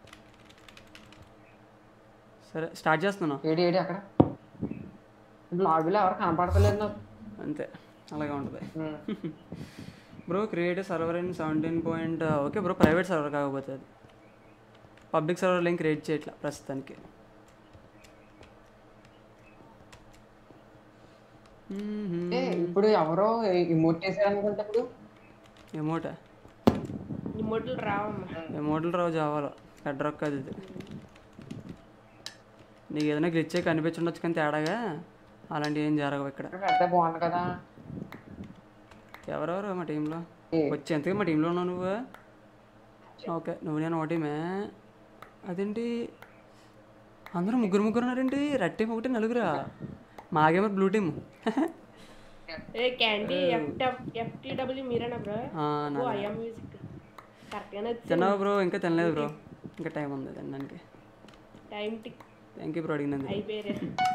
సరే స్టార్ట్ చేస్తున్నా ఏడి ఏడి అక్కడ లాబీలో ఎవరు కనపడతలేదు నాకు అంతే అలాగే ఉంటుంది ఉమ్. Bro create server in seventeen point okay bro private server కాకపోతే అది పబ్లిక్ సర్వర్ లింక్ క్రియేట్ చేయట్లా ప్రస్తుతానికి ఏ, ఇప్పుడు ఎవరో ఇమోట్ చేశారు అనుకుంటే ఇప్పుడు ఎమోటా నీ మొదలు రావమ్మా ఎమోటల్ రావు జావాలో హెడ్రొక్ అది ఇది నీకు ఏదైనా గ్లిచ్ అయ్యి కనిపించుండొచ్చు కానీ తేడాగా అలాంటివి ఏం జరగవు ఇక్కడ ఇక్కడ పెడితే బాగుంది కదా ఎవరెవరు మా టీంలో ఏ. వచ్చి ఎంతగా మా టీంలో ఉన్నావు నువ్వు ఓకే నువ్వు నేను ఒక టీమే అదేంటి అందరూ ముగ్గురు ముగ్గురు ఉన్నారేంటి రెడ్ టీం ఒకటి నలుగురా మాగేమో బ్లూ టీమ్ ఏ క్యాండీ ఎఫ్టీడబ్ల్యూ మీరేనా బ్రో ఓ నాదే. ఐఎమ్ మ్యూజిక్ కరెక్ట్గానే వచ్చింది తిన్నావు బ్రో ఇంకా తినలేదు బ్రో ఇంకా టైం ఉంది తినడానికి time tick thank you bro అడిగినందుకు అయిపోయారు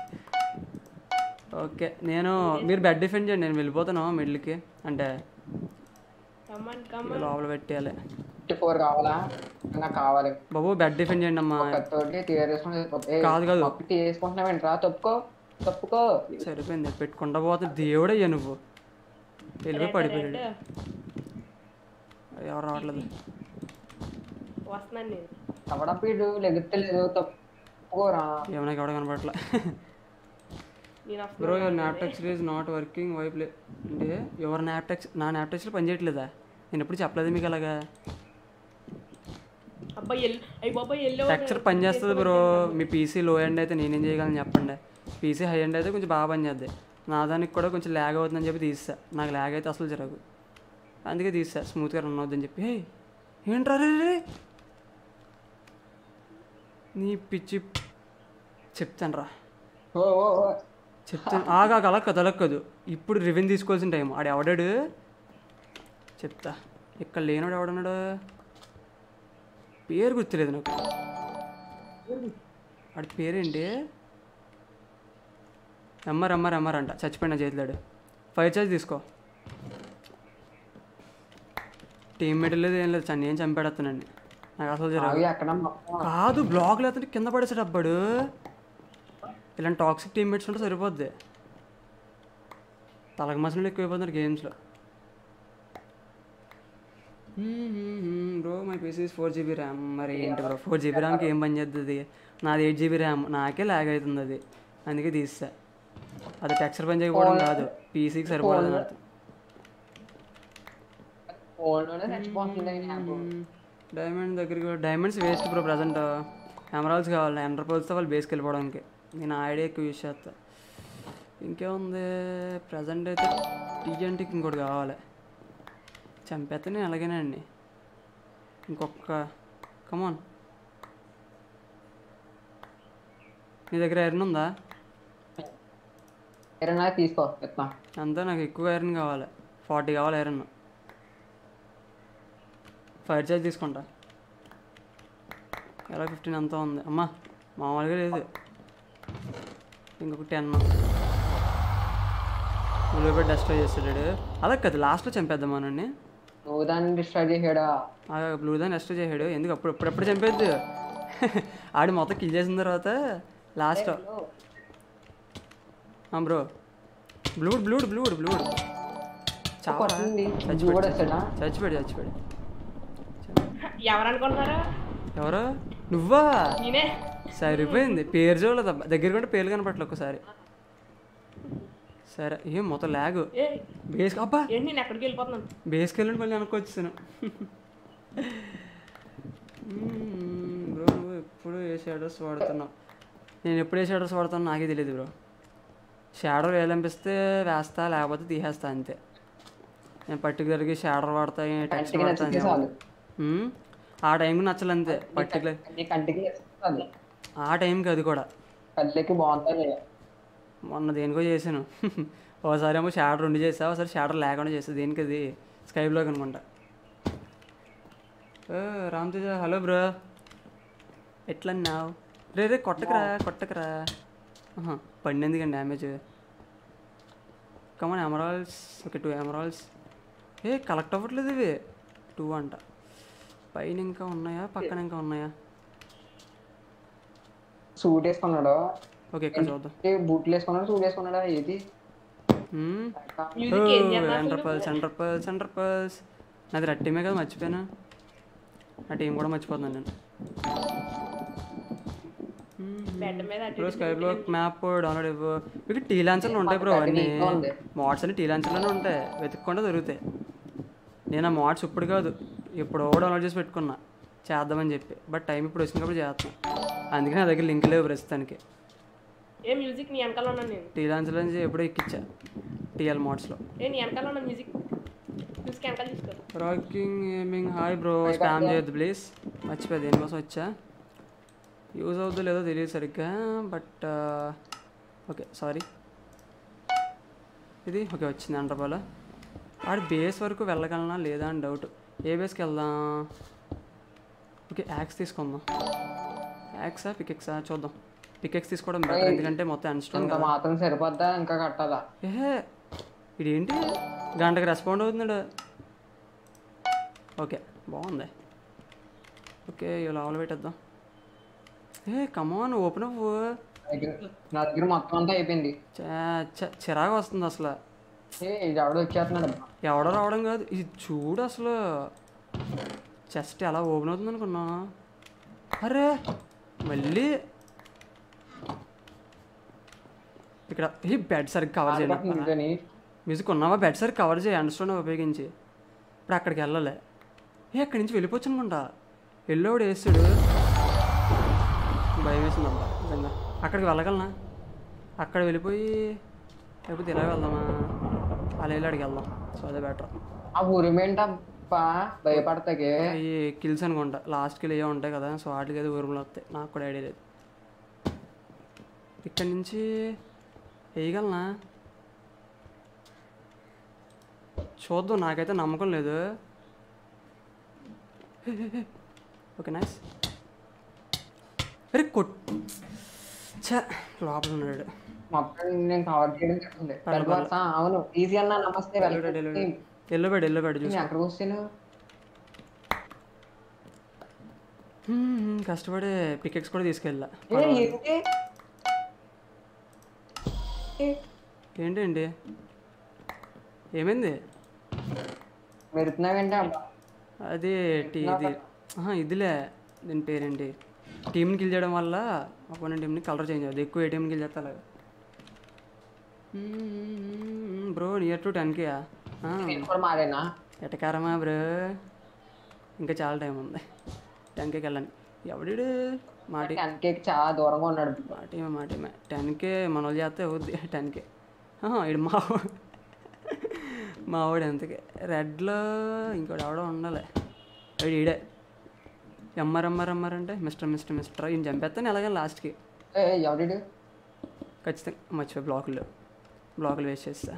ఓకే నేను మీరు బెడ్ డిఫెండ్ చేయండి నేను వెళ్ళిపోతాను మిడిల్కి అంటే కమన్ ఇక కమన్ లోపల పెట్టేయాలి ఫిఫ్టీ ఫోర్ కావాలా నాకు కావాలి బాబు బెడ్ డిఫెండ్ చేయండి అమ్మా తోటి తీరేసుకుని వెళ్ళిపోతే కాదు, కాదు. తీసుకుంటున్నావేంట్రా తప్పుకో తప్పుకో సరిపోయింది పెట్టుకుంటా పోతే దేవుడయ్యా నువ్వు వెళ్ళిపోయి పడిపోయాడు ఎవరు రావట్లేదు వస్తున్నాను నేను ఎవడప్పీడు లెగుత్తలేదు తప్పుకోరా ఏమైనా ఎవడ కనపడట్లే నేను బ్రో వస్తున్నాను యువర్ న్యాప్టెక్స్ ఈజ్ నాట్ వర్కింగ్ వైప్ లే అంటే యువర్ న్యాప్టెక్స్ నా న్యాప్టెక్స్లో పని చేయట్లేదా నేను ఎప్పుడు చెప్పలేదు మీకు అలాగా అబ్బాయి ఎల్ అయ్యి బాబాయ్ ఎల్లో టెక్చర్ పని చేస్తుంది బ్రో మీ పీసీ లో ఎండ్ అయితే నేనేం చేయగలను చెప్పండి పీసీ హై ఎండ్ అయితే కొంచెం బాగా పని చేద్ది నా దానికి కూడా కొంచెం ల్యాగ్ అవుతుందని చెప్పి తీసా నాకు ల్యాగ్ అయితే అసలు జరగదు అందుకే తీసా స్మూత్గా రన్ అవుద్దని చెప్పి హే ఏంట్రా రే రే? నీ పిచ్చి చెప్తాను రా ఓ ఓ ఓ. చెప్తాను ఆగా అలా కదలక్కదు ఇప్పుడు రివెన్ తీసుకోవాల్సిన టైం ఆడు ఎవడాడు చెప్తా ఇక్కడ లేనాడు ఎవడన్నాడు పేరు గుర్తులేదు నాకు ఆడి పేరేంటి ఎమ్మర్ ఎమ్మర్ ఎమ్మర్ అంట చచ్చిపోయిన చేతిలాడు ఫైవ్ చార్జ్ తీసుకో టీమ్మేట్ లేదు ఏం లేదు చన్ని ఏం చంపేడతానండి నాకు అసలు జరగదు అవి అక్కడ మొత్తం కాదు బ్లాక్ లేదంటే కింద పడేసాడు అబ్బాడు ఇలాంటి టాక్సిక్ టీమ్మేట్స్ ఉంటే సరిపోద్ది తలక మసలు ఎక్కువైపోతున్నారు గేమ్స్లో bro my PC four GB RAM మరి ఏంటి బ్రో ఫోర్ జీబీ ర్యామ్కి ఏం పని చేస్తుంది నాది ఎయిట్ జీబీ ర్యామ్ నాకే ల్యాగ్ అవుతుంది అది అందుకే తీసా అది టెక్స్చర్ పని చేయకపోవడం కాదు పీసీకి సరిపోదు అని అర్థం ఫోన్లోనే చచ్చిపోతుంది యాప్ డైమండ్ దగ్గరికి diamonds waste bro present emeralds కావాలి ఎండర్పోల్స్తో వాళ్ళు బేస్కి వెళ్ళిపోవడానికి నేను ఆ ఐడియా ఎక్కువ యూస్ చేస్తా ఇంకేముంది ప్రజెంట్ అయితే టీఎన్టీకి ఇంకోటి కావాలి చంపేస్తే నేను అలాగేనే అండి ఇంకొక కమాన్ నీ దగ్గర ఐరన్ ఉందా ఏదైనా తీసుకో ఎత్తా అంతా నాకు ఎక్కువ ఐరన్ కావాలి ఫార్టీ కావాలి ఐరన్ ఫైర్ చార్జ్ తీసుకుంటా ఎలా ఫిఫ్టీన్ అంతా ఉంది అమ్మా మామూలుగా లేదు ఇంకొక టెన్ ఉల్లిపాయ డస్ట్రాయ్ చేస్తాడు అలా కదా లాస్ట్లో చంపేద్దాం మనల్ని నువ్వు దాన్ని డిస్ట్రాయ్ చేసాడా ఆ బ్లూ దాన్ని డస్ట్రాయ్ చేసాడు ఎందుకు అప్పుడు ఎప్పుడెప్పుడు చంపేద్దు ఆడు మొత్తం కిల్ చేసిన తర్వాత లాస్ట్ బ్రో బ్లూడ్ బ్లూడ్ బ్లూడ్ బ్లూడ్ చాలా కొట్టింది చచ్చిపోయాడు నువ్వు కూడా వచ్చాడా చచ్చిపోయాడు చచ్చిపోయాడు ఎవరు అనుకుంటున్నారా ఎవరు నువ్వా నేనే సరిపోయింది పేరు చూడలేదు అబ్బా దగ్గర కూడా పేర్లు కనపట్లే ఒక్కసారి సరే ఏం మొత్తం ల్యాగ్ ఏ బేస్ అబ్బా ఏంటి నేను ఎక్కడికి వెళ్ళిపోతున్నాను బేస్కి వెళ్ళండి మళ్ళీ వెనక్కి వచ్చేసాను బ్రో నువ్వు ఎప్పుడు ఏ షాడోస్ వాడుతున్నావు నేను ఎప్పుడు ఏ షాడోస్ వాడుతానో నాకే తెలియదు బ్రో షాడో వేయాలనిపిస్తే వేస్తా లేకపోతే తీసేస్తా అంతే నేను పర్టికులర్గా షాడో వాడతా టెక్స్ట్ కంటికి వాడతా నచ్చితే చాలు ఉమ్, ఆ టైంకి నచ్చలేదు అంతే పర్టికులర్ నీ కంటికి నచ్చితే ఆ టైంకి అది కూడా కళ్ళకి బాగుంటుంది మొన్న దేనికో చేశాను ఒకసారి ఏమో షాడర్ రెండు చేసా ఒకసారి షాడర్ లేకుండా చేసా దేనికి అది స్కై బ్లాక్ అనుకుంటా ఏ, రామ్ తేజ హలో బ్రో ఎట్లన్నావు రే రే కొట్టకరా కొట్టకరా ఆహా, పడింది కానీ damage come on emeralds okay two emeralds ఏ కలెక్ట్ అవ్వట్లేదు ఇవి టూ అంట పైన ఇంకా ఉన్నాయా పక్కన ఇంకా ఉన్నాయా సూట్ వేసుకున్నాడు ఓకే ఇక్కడ చూద్దాం ఏ, బూట్లు వేసుకున్నాడు సూట్ వేసుకున్నాడా ఏది మ్యూజిక్ ఏం చేద్దాం center pulse center pulse center pulse నాది రెడ్ టీమే కదా మర్చిపోయాను ఆ టీం కూడా మర్చిపోతున్నాను నేను బెడ్ మీద అటు bro sky block map download ఇవ్వు మీకు టీ లాంచర్లు ఉంటాయి బ్రో అన్నీ మోడ్స్ అన్ని టీ లాంచర్లోనే ఉంటాయి వెతుక్కుంటే దొరుకుతాయి నేను ఆ మోడ్స్ ఇప్పుడు కాదు ఎప్పుడో డౌన్లోడ్ చేసి పెట్టుకున్నా చేద్దామని చెప్పి బట్ టైం ఇప్పుడు వచ్చినప్పుడు చేస్తున్నా అందుకే నా దగ్గర లింక్ లేవు ప్రస్తుతానికి ఏ మ్యూజిక్ నీ వెనకాల ఉన్నాను నేను టీ లాంచర్లో నుంచి ఎప్పుడో ఎక్కిచ్చా టీఎల్ మోడ్స్లో ఏ నీ వెనకాల ఉన్నాను మ్యూజిక్ మ్యూజిక్ వెనకాల తీసుకో rocking aiming hi bro spam చేయొద్దు ప్లీజ్ మర్చిపోయి దేనికోసం వచ్చా యూజ్ అవుతుందో లేదో తెలియదు సరిగ్గా బట్ ఓకే సారీ ఇది ఓకే వచ్చింది హండ్రెడ్ రూపాయలు ఆడ బేస్ వరకు వెళ్ళగలనా లేదా అని డౌట్ ఏ బేస్కి వెళ్దాం ఓకే యాక్స్ తీసుకుందాం యాక్సా పికెక్సా చూద్దాం పికెక్స్ తీసుకోవడం బెటర్ ఎందుకంటే మొత్తం అన్స్టోన్ ఇంకా మాత్రం సరిపోద్దా ఇంకా కట్టాలా ఏహే ఇదేంటి గంటకి రెస్పాండ్ అవుతున్నాడు ఓకే బాగుంది ఓకే ఇలా ఆవులు పెట్టేద్దాం ఏ కమాన్ ఓపెన్ అవ్వు నా దగ్గర- నా దగ్గర మొత్తం అంతా అయిపోయింది చా- చ- చిరాకు వస్తుంది అసలు ఏ ఇది ఎవడో వచ్చేస్తున్నాడు అబ్బా. ఎవడో రావడం కాదు ఇది చూడు అసలు చెస్ట్ ఎలా ఓపెన్ అవుతుంది అనుకున్నా అరే మళ్ళీ ఇక్కడ ఈ బెడ్ సరిగ్గా కవర్ చేయండి ఇంకని మ్యూజిక్ ఉన్నావా బెడ్ సరి కవర్ చేయి అండర్స్టోన్ ఉపయోగించి ఇప్పుడు అక్కడికి వెళ్ళలే ఏ అక్కడి నుంచి వెళ్ళిపోవచ్చు అనుకుంటా వెళ్ళోడు వేస్తాడు భయం వేసిందబ్బా నిజంగా అక్కడికి వెళ్ళగలనా అక్కడ వెళ్ళిపోయి లేకపోతే ఇలా వెళ్దామా అలా వెళ్ళి అడిగి వెళ్దాం సో అదే బెటర్ ఆ ఉరిమేంటబ్బా భయపడతాకే అవి కిల్స్ అనుకుంటా లాస్ట్ కిల్ ఏవో ఉంటాయి కదా సో వాటికి అయితే ఊరుములు వస్తాయి నాకు కూడా ఐడియా లేదు ఇక్కడి నుంచి వేయగలనా చూద్దాం నాకైతే నమ్మకం లేదు ఓకే నైస్ అరే కొట్ ఛా లోపల ఉన్నాడు మొత్తం నేను కవర్ చేయడం జరుగుతుంది పెద్దవాస, అవును ఈజీ అన్న నమస్తే welcome team. Yellow bed yellow bed చూసి నేను ఎక్కడికి వస్తాను కష్టపడి పికెక్స్ కూడా తీసుకెళ్ళా ఏ, ఏంటి ఏ, ఏంటండి ఏమైంది మెరుతున్నావేంటి అబ్బా అది టీ- ఇది ఆహా, ఇదిలే దీని పేరేంటి టీంని కిల్ చేయడం వల్ల ఒక్కొన్న టీంని కలర్ చేంజ్ అవుతుంది ఎక్కువ ఏ టీంని కిల్ చేస్తా అలాగా బ్రో నియర్ టు టెన్కే నేను కూడా మారేనా ఎటకారమా బ్రో ఇంకా చాలా టైం ఉంది టెన్కేకి వెళ్ళండి ఎవడు మాటి టెన్ కేక్ చాలా దూరంగా ఉన్నాడు మాటేమే మాటేమే టెన్కే మన వాళ్ళు చేస్తే అవుద్ది టెన్కే ఇడు మా వాడు మా వాడు ఎంతకే రెడ్లో ఇంకోటి ఎవడో ఉండాలి వీడు ఈడే ఎమ్మర్ ఎమ్మర్ ఎమ్మర్ అంటే మిస్టర్ మిస్టర్ మిస్టర్ ఈయన చంపేస్తాను ఎలాగే లాస్ట్కి ఏ ఎవరిడు ఖచ్చితంగా మర్చిపోయి బ్లాకులు బ్లాకులు వేస్ట్ చేస్తా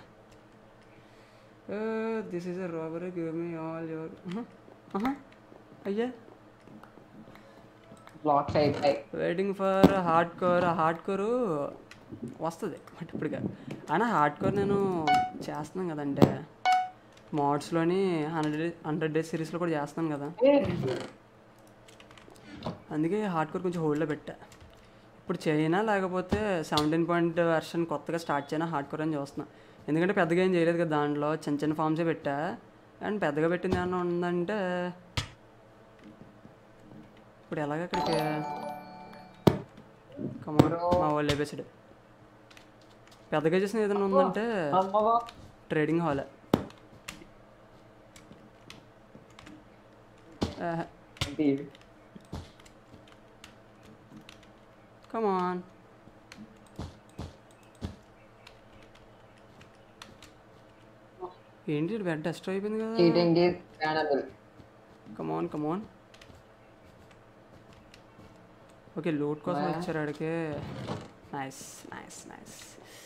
this is a robbery give me all your అయ్యా బ్లాక్స్ అయిపోయాయి waiting for hardcore hardcore వస్తుంది బట్ ఇప్పటికే అయినా హార్డ్ కోర్ నేను చేస్తున్నాను కదంటే మోడ్స్లోని హండ్రెడ్ హండ్రెడ్ డేస్ సిరీస్లో కూడా చేస్తున్నాను కదా అందుకే హార్డ్ కోర్ కొంచెం హోల్డ్లో పెట్టా ఇప్పుడు చైనా లేకపోతే సెవెంటీన్ పాయింట్ వెర్షన్ కొత్తగా స్టార్ట్ చేయనా హార్డ్ కోర్ అని చూస్తున్నా ఎందుకంటే పెద్దగా ఏం చేయలేదు కదా దాంట్లో చిన్న చిన్న ఫామ్సే పెట్టా అండ్ పెద్దగా పెట్టింది ఏమన్నా ఉందంటే ఇప్పుడు ఎలాగ అక్కడికి కమాన్ మా వాళ్ళు లేపేసాడు పెద్దగా చేసిన ఏదైనా ఉందంటే అమ్మవా ట్రేడింగ్ హాలే ఏంటి కమాన్ ఏంటి బెడ్ డస్ట్ అయిపోయింది కదా cheating is bannable come on come on okay loot కోసం వచ్చారు ఆడికి నైస్ నైస్ నైస్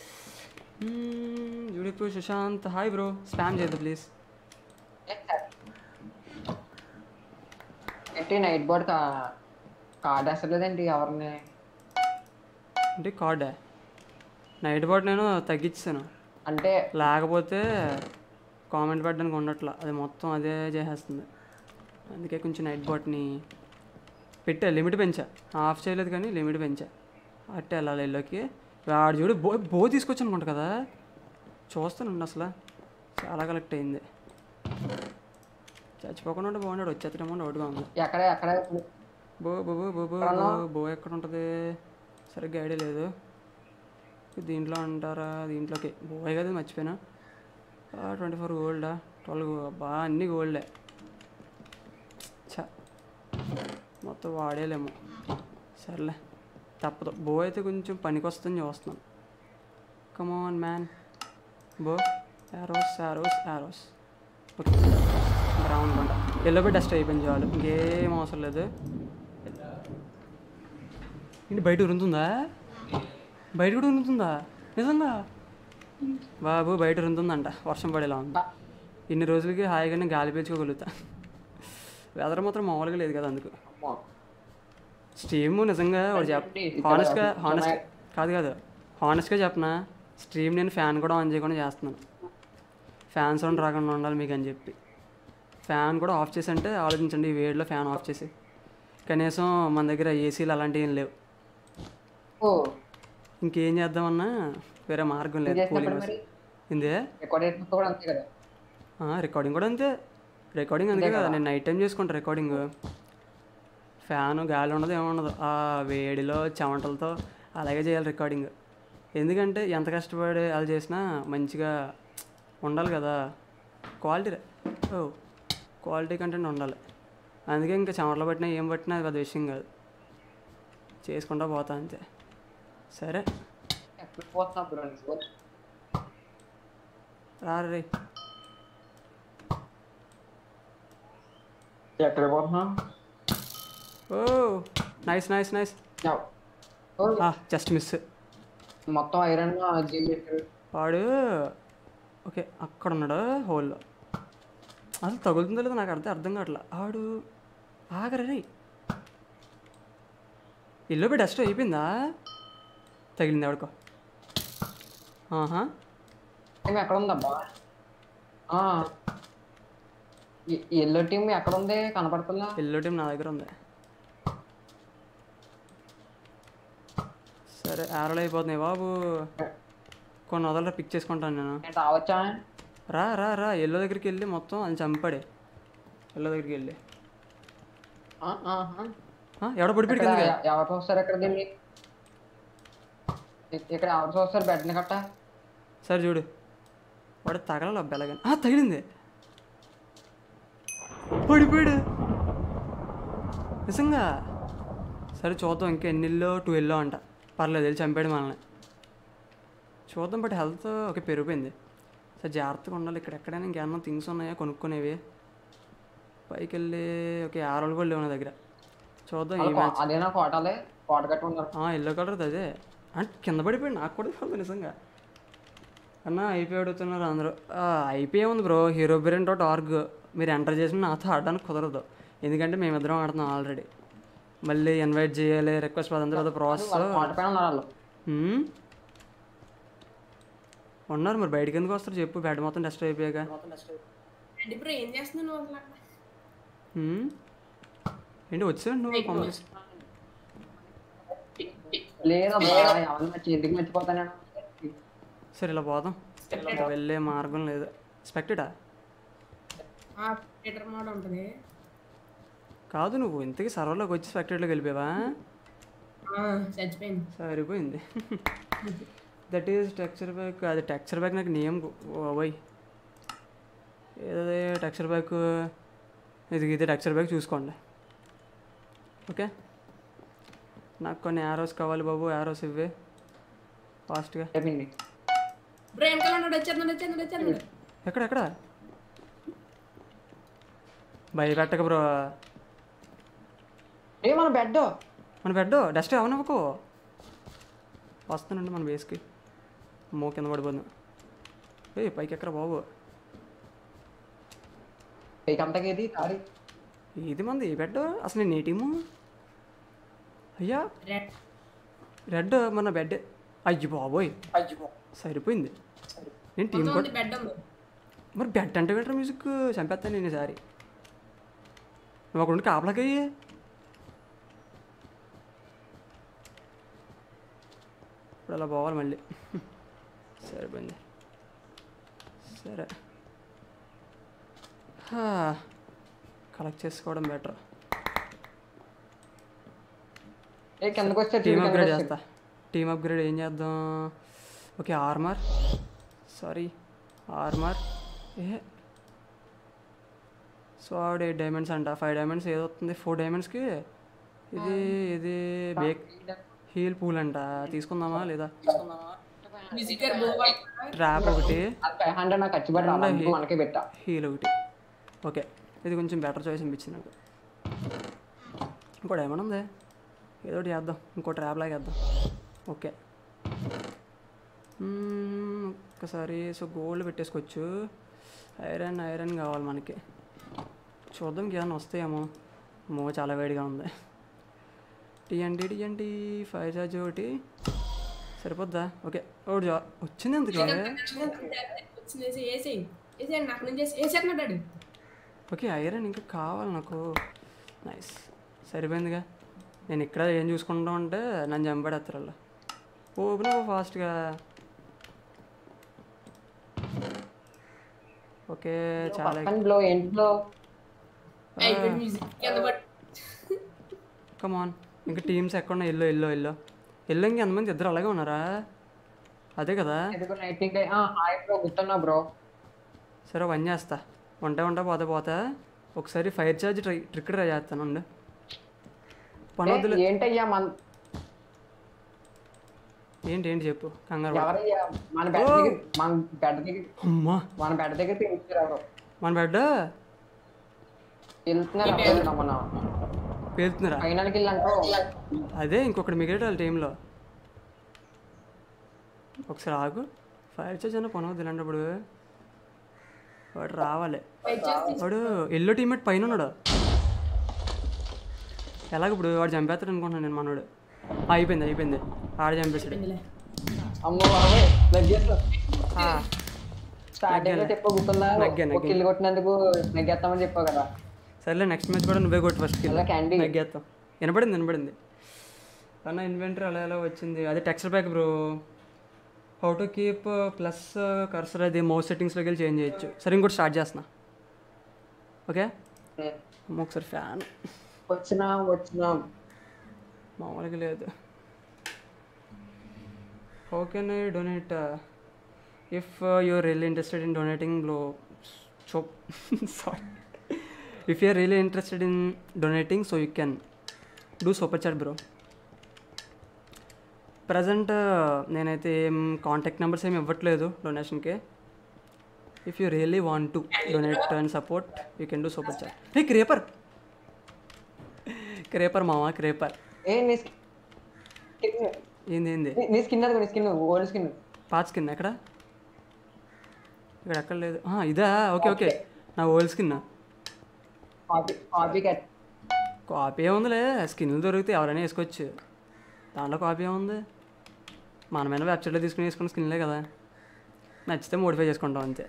జూడికు సుశాంత్ హాయ్ బ్రో స్పామ్ చేయద్దు ప్లీజ్ ఏంటి నైట్ బోర్డ్ కా కార్డ్ వేస్తలేదండి ఎవరిని అంటే కార్డే నైట్ పాటు నేను తగ్గించాను అంటే లేకపోతే కామెంట్ పెట్టడానికి ఉండట్లా అది మొత్తం అదే చేసేస్తుంది అందుకే కొంచెం నైట్ బాట్ని పెట్టా లిమిట్ పెంచా ఆఫ్ చేయలేదు కానీ లిమిట్ పెంచా అట్టే వెళ్ళాలి ఇల్లుకి వాడు చూడు బో బో తీసుకొచ్చి అనుకుంటా కదా చూస్తానండి అసలు చాలా కలెక్ట్ అయింది చచ్చిపోకుండా ఉంటే బాగున్నాడు వచ్చేస్తాడేమో డౌట్గా ఉంది ఎక్కడ ఎక్కడ బో బో బో బో బో బో బో ఎక్కడ ఉంటుంది సరిగ్గా ఐడియా లేదు దీంట్లో అంటారా దీంట్లోకి బోయ్ కదా మర్చిపోయినా ట్వంటీ ఫోర్ గోల్డా ట్వెల్వ్ బా అన్నీ గోల్డే చ మొత్తం వాడేలేమో సర్లే తప్పదు బో అయితే కొంచెం పనికి వస్తుందని చూస్తున్నాను come on man bow arrows arrows arrows okay brown కొండ ఎల్లో బై డస్ట్ అయిపోయింది చాలు ఇంకేం అవసరం లేదు ఏంటి బయట ఉరుముతుందా బయట కూడా ఉరుముతుందా నిజంగా బాబు బయట ఉరుముతుందంట వర్షం పడేలా ఉంది ఇన్ని రోజులకి హాయిగానే గాలి పీల్చుకోగలుగుతా వెదర్ మాత్రం మామూలుగా లేదు కదా అందుకు అమ్మో. స్ట్రీమ్ నిజంగా వాడు చెప్ హానెస్ట్గా హానెస్ట్ కాదు కాదు హానెస్ట్గా చెప్పనా స్ట్రీమ్ నేను ఫ్యాన్ కూడా ఆన్ చేయకుండా చేస్తున్నాను ఫ్యాన్ సౌండ్ రాకుండా ఉండాలి మీకు అని చెప్పి ఫ్యాన్ కూడా ఆఫ్ చేసి అంటే ఆలోచించండి ఈ వేడిలో ఫ్యాన్ ఆఫ్ చేసి కనీసం మన దగ్గర ఏసీలు అలాంటివి ఏం లేవు ఓ ఇంకేం చేద్దామన్నా వేరే మార్గం లేదు చేసినప్పుడు కూలింగ్ మరి ఇందే రికార్డ్ చేసినప్పుడు కూడా అంతే కదా రికార్డింగ్ కూడా అంతే రికార్డింగ్ అందుకే కదా నేను నైట్ టైం చేసుకుంటా రికార్డింగ్ ఫ్యాన్ గాలి ఉండదు ఏముండదు ఆ వేడిలో చెమటలతో అలాగే చేయాలి రికార్డింగ్ ఎందుకంటే ఎంత కష్టపడి అది చేసినా మంచిగా ఉండాలి కదా క్వాలిటీ ఓ క్వాలిటీ కంటెంట్ ఉండాలి అందుకే ఇంకా చెమటలు పట్టినా ఏం పట్టినా అది పెద్ద విషయం కాదు చేసుకుంటా పోతా అంతే సరే ఎప్పుడు పోతున్నా బ్రో నీకు రా రే ఎక్కడ పోతున్నా oh nice nice nice oh, just miss మొత్తం ఐరన్ జైలు పెట్టారు వాడు ఓకే అక్కడ ఉన్నాడు హోల్లో అసలు తగులుతుందో లేదో నాకు అర్థం అర్థం కావట్లా ఆడు ఆగరే ఇల్లు పోయి డస్ట్ అయిపోయిందా తగిలింది ఎవడికో ఆహా టీం ఎక్కడ ఉందబ్బా ఆ. ఈ- ఈ ఎల్లో టీం ఎక్కడ ఉంది కనపడుతుందా ఎల్లో టీం నా దగ్గర ఉంది సరే ఆరలు అయిపోతున్నాయి బాబు కొన్ని వదలరా పిక్ చేసుకుంటాను నేను నేను రావచ్చా రా రా రా ఎల్లో దగ్గరికి వెళ్ళి మొత్తం అది చంపాడే ఎల్లో దగ్గరికి వెళ్ళి ఆ, ఆహా. ఆ, ఎవడ పడిపోయి ఇక్కడ కిందకి ఎ- ఎవరు చూస్తారు ఇక్కడ దీన్ని ఇ- ఇక్కడ ఎవరు చూస్తారు బెడ్ని కట్ట సరే చూడు వాడు తగలాలి అబ్బా ఎలాగని ఆ, తగిలింది పడిపోయాడు నిజంగా సరే చూద్దాం ఇంకా ఎన్ని ఇల్లో టూ ఇల్లో అంట పర్లేదు వెళ్ళి చంపాడు మనల్ని చూద్దాం బట్ హెల్త్ ఓకే పెరిగిపోయింది సరే జాగ్రత్తగా ఉండాలి ఇక్కడ ఎక్కడైనా ఇంకేమన్నా థింగ్స్ ఉన్నాయా కొనుక్కునేవి పైకి వెళ్ళి ఓకే ఆరోలు కూడా లేవు నా దగ్గర చూద్దాం ఈ మ్యాచ్ అదేనా కోటాలే కోట కట్టి ఉన్నారు ఎల్లో కలర్ అదే అంటే కింద పడిపోయాడు నాకు కూడా తెలియదు నిజంగా అన్న ఐపీ అడుగుతున్నారు అందరూ ఐపీ ఉంది bro hero brain dot org మీరు ఎంటర్ చేసిన నాతో ఆడడానికి కుదరదు ఎందుకంటే మేమిద్దరం ఆడుతున్నాం ఆల్రెడీ మళ్ళీ ఇన్వైట్ చేయాలి రిక్వెస్ట్ అదంతా పెద్ద ప్రాసెస్ కోట పైన ఉన్నారు వాళ్ళు ఉన్నారు మరి బయటికి ఎందుకు వస్తారు చెప్పు బెడ్ మొత్తం డస్ట్ అయిపోయాక అంటే ఇప్పుడు ఏం చేస్తున్నావు నువ్వు అసలు హ్మ్? ఏంటి వచ్చావు నువ్వు పంపి లేదమ్మా ఎవరు మర్చి ఎందుకు మర్చిపోతాను సరే ఇలా పోదాం ఇలా వెళ్ళే మార్గం లేదు స్పెక్టెడా థియేటర్ మోడ్ ఉంటుంది కాదు నువ్వు ఇంతకీ సర్వర్లోకి వచ్చి స్పెక్టెడ్లోకి వెళ్ళిపోయావా ఆ, చచ్చిపోయింది సరిపోయింది దట్ ఈస్ టెక్చర్ బ్యాక్ అది టెక్చర్ బ్యాక్ నాకు నేమ్ ఓయ్ ఏదో టెక్చర్ బ్యాక్ ఇది ఇది టెక్చర్ బ్యాక్ చూసుకోండి ఓకే నాకు కొన్ని యారోస్ కావాలి బాబు యారోస్ ఇవ్వే ఫాస్ట్గా చెప్పింది బ్రెయిన్ కలర్ వచ్చేస్తున్నాడు వచ్చేస్తున్నాడు వచ్చేస్తున్నాడు ఎక్కడ ఎక్కడ భయపెట్టక బ్రో ఏ మన బెడ్ మన బెడ్ డస్ట్ అవనవ్వకు వస్తానండి మన బేస్కి మో కింద పడిపోదు ఏ పైకి ఎక్కడ బాబు పైకంతకి ఇది కాడి ఇది మంది ఈ బెడ్ అసలు నేను ఏ టీము అయ్యా రెడ్ రెడ్ మన బెడ్ అయ్యి బాబోయ్ సరిపోయింది నేను టీం మొత్తం కూడా ఉంది బెడ్ ఉంది మరి బెడ్ అంటే వింటర్ మ్యూజిక్ చంపేస్తాను నేను ఈసారి నువ్వు అక్కడ ఉండి కాపలాకయ్యి ఇప్పుడు అలా పోవాలి మళ్ళీ సరిపోయింది సరే కలెక్ట్ చేసుకోవడం బెటర్ ఏ కిందకు వచ్చే టీమ్ అప్గ్రేడ్ చేస్తా టీమ్ అప్గ్రేడ్ ఏం చేద్దాం ఓకే ఆర్మర్ సారీ ఆర్మర్ ఏ స్వాడ్ ఎయిట్ డైమండ్స్ అంట ఫైవ్ డైమండ్స్ ఏదో వస్తుంది ఫోర్ డైమండ్స్కి ఇది ఇది బేక్ హీల్ పూల్ అంట తీసుకుందామా లేదా మ్యూజిక్ బోవా ట్రాప్ ఒకటి ఫైవ్ హండ్రెడ్ నాకు ఖర్చు పెట్టి ఉండే హీ- మనకే పెట్టా హీల్ ఒకటి ఓకే ఇది కొంచెం బెటర్ చాయిస్ అనిపించింది నాకు ఇంకోటి ఏమైనా ఉంది ఏదో ఒకటి చేద్దాం ఇంకో ట్రాప్ లాగా వేద్దాం ఓకే మ్మ్, ఒక్కసారి సో గోల్డ్ పెట్టేసుకోవచ్చు ఐరన్ ఐరన్ కావాలి మనకి చూద్దాం ఏమైనా వస్తాయేమో మో చాలా వేడిగా ఉంది టీఎన్టీ టీఎన్టీ ఫైవ్ చార్జ్ ఒకటి సరిపోద్దా ఓకే ఒకటి జా- వచ్చింది ఎందుకే వచ్చింది వేసి వేసేయి వేసేయండి నాకు నుంచి వేసి వేసేస్తున్నాడు ఓకే ఐరన్ ఇంకా కావాలి నాకు నైస్ సరిపోయిందిగా నేను ఇక్కడ ఏం చూసుకుంటా ఉంటే నన్ను చంపడేస్తారు వాళ్ళు ఓపెన్ అవ్వు ఫాస్ట్గా ఓకే చాలా పక్కన బ్లో ఏంటి బ్లో అయిపోయింది మ్యూజిక్ కింద పట్టు కమాన్ ఇంకా టీమ్స్ ఎక్కడ ఎల్లో ఎల్లో ఎల్లో ఎల్లో ఇంకా ఎంతమంది ఇద్దరు అలాగే ఉన్నారా అదే కదా ఎందుకు లైటింగ్ హాయ్ బ్రో గుర్తున్నా బ్రో సరే వన్ చేస్తా వంట వంట పోతే పోతా ఒకసారి fire charge try trick try చేస్తాను ఉండు పని వద్దులే ఏంటయ్యా మన ఏంటి ఏంటి చెప్పు కంగారు పడకు. ఎవరయ్యా మన బెడ్ దగ్గర మన బెడ్ దగ్గర అమ్మా మన బెడ్ దగ్గర తిరుగుతారు ఎవరు మన బెడ్ వెళ్తున్నారు అప్పుడు మన పేలుతున్నారా ఫైనల్కి వెళ్ళాక అదే ఇంకొకటి మిగిలిన వాళ్ళ టీంలో ఒకసారి ఆగు ఫైర్ చార్జ్ అన్న పని వద్దు ఇలాంటప్పుడు వాడు రావాలి వాడు ఎల్లో టీమేట్ పైన ఉన్నాడు ఎలాగ ఇప్పుడు వాడు చంపేస్తాడు అనుకుంటున్నాను నేను మనోడు ఆ, అయిపోయింది అయిపోయింది ఆడ చంపేశాడు అమ్మో బాబోయ్ నగ్గేస్తా ఆ, స్టార్టింగ్ లో చెప్పు గుర్తుందా నగ్గా, ఒక కిల్లు కొట్టినందుకు నగ్గేస్తామని చెప్పావు కదా సర్లే నెక్స్ట్ మ్యాచ్ కూడా నువ్వే కొట్టు ఫస్ట్ అలా క్యాండీ తగ్గేస్తాం వినపడింది వినపడింది అన్న ఇన్వెంటరీ అలా ఎలా వచ్చింది అది texture pack bro how to keep plus cursor అది మౌస్ సెట్టింగ్స్లోకి వెళ్ళి చేంజ్ చేయొచ్చు సరే ఇంకోటి స్టార్ట్ చేస్తున్నా ఓకే అమ్మ ఒకసారి ఫ్యాన్ వచ్చినా వచ్చినా మామూలుగా లేదు how can I donate if you're really interested in donating below so sorry if you're really interested in donating so you can do super chat bro present నేనైతే ఏం కాంటాక్ట్ నెంబర్స్ ఏమి ఇవ్వట్లేదు డొనేషన్కి if you really want to donate and support you can do super chat hey creeper creeper మావా creeper ఏ నీ skin- ఏంది ఏంది నీ- నీ స్కిన్ అది నీ స్కిన్ ఓల్డ్ స్కిన్ పాత స్కిన్ ఎక్కడ ఇక్కడ ఎక్కడ లేదు ఆ, ఇదా ఓకే ఓకే నా old skin copy copy cut copy ఏముందిలే స్కిన్లు దొరికితే ఎవరైనా వేసుకోవచ్చు దాంట్లో కాపీ ఏముంది మనమైనా వెబ్సైట్లో తీసుకుని వేసుకున్న స్కిన్లే కదా నచ్చితే మోడిఫై చేసుకుంటాం అంతే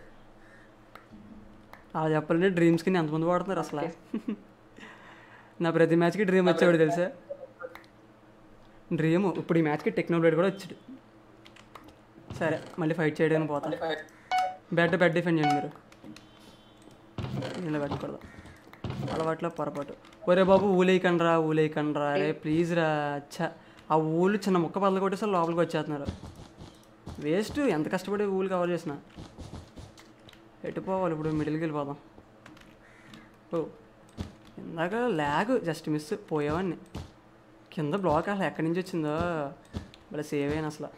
అలా చెప్పాలంటే డ్రీమ్ స్కిన్ ఎంతమంది వాడుతున్నారు అసలు నా ప్రతి మ్యాచ్కి డ్రీమ్ వచ్చేవాడు తెలుసా డ్రీమ్ ఇప్పుడు ఈ మ్యాచ్కి టెక్నోబ్లేడ్ కూడా వచ్చాడు సరే మళ్ళీ ఫైట్ చేయడానికి పోతాను బెడ్ బెడ్ డిఫెండ్ చేయండి మీరు ఇలా పెట్టకూడదు అలవాట్లో పొరపాటు ఒరే బాబు ఊలేయకండి రా ఊలేయకండి రా అరే ప్లీజ్ రా ఛ ఆ ఊళ్ళు చిన్న ముక్క పదలు కొట్టేసి లోపలికి వచ్చేస్తున్నారు వేస్ట్ ఎంత కష్టపడి ఊళ్ళు కవర్ చేసిన ఎటు పోవాలి ఇప్పుడు మిడిల్కి వెళ్ళిపోదాం ఓ ఇందాక ల్యాగ్ జస్ట్ మిస్ పోయేవాడిని కింద బ్లాక్ అసలు ఎక్కడి నుంచి వచ్చిందో భలే సేవ్ అయిన అసలు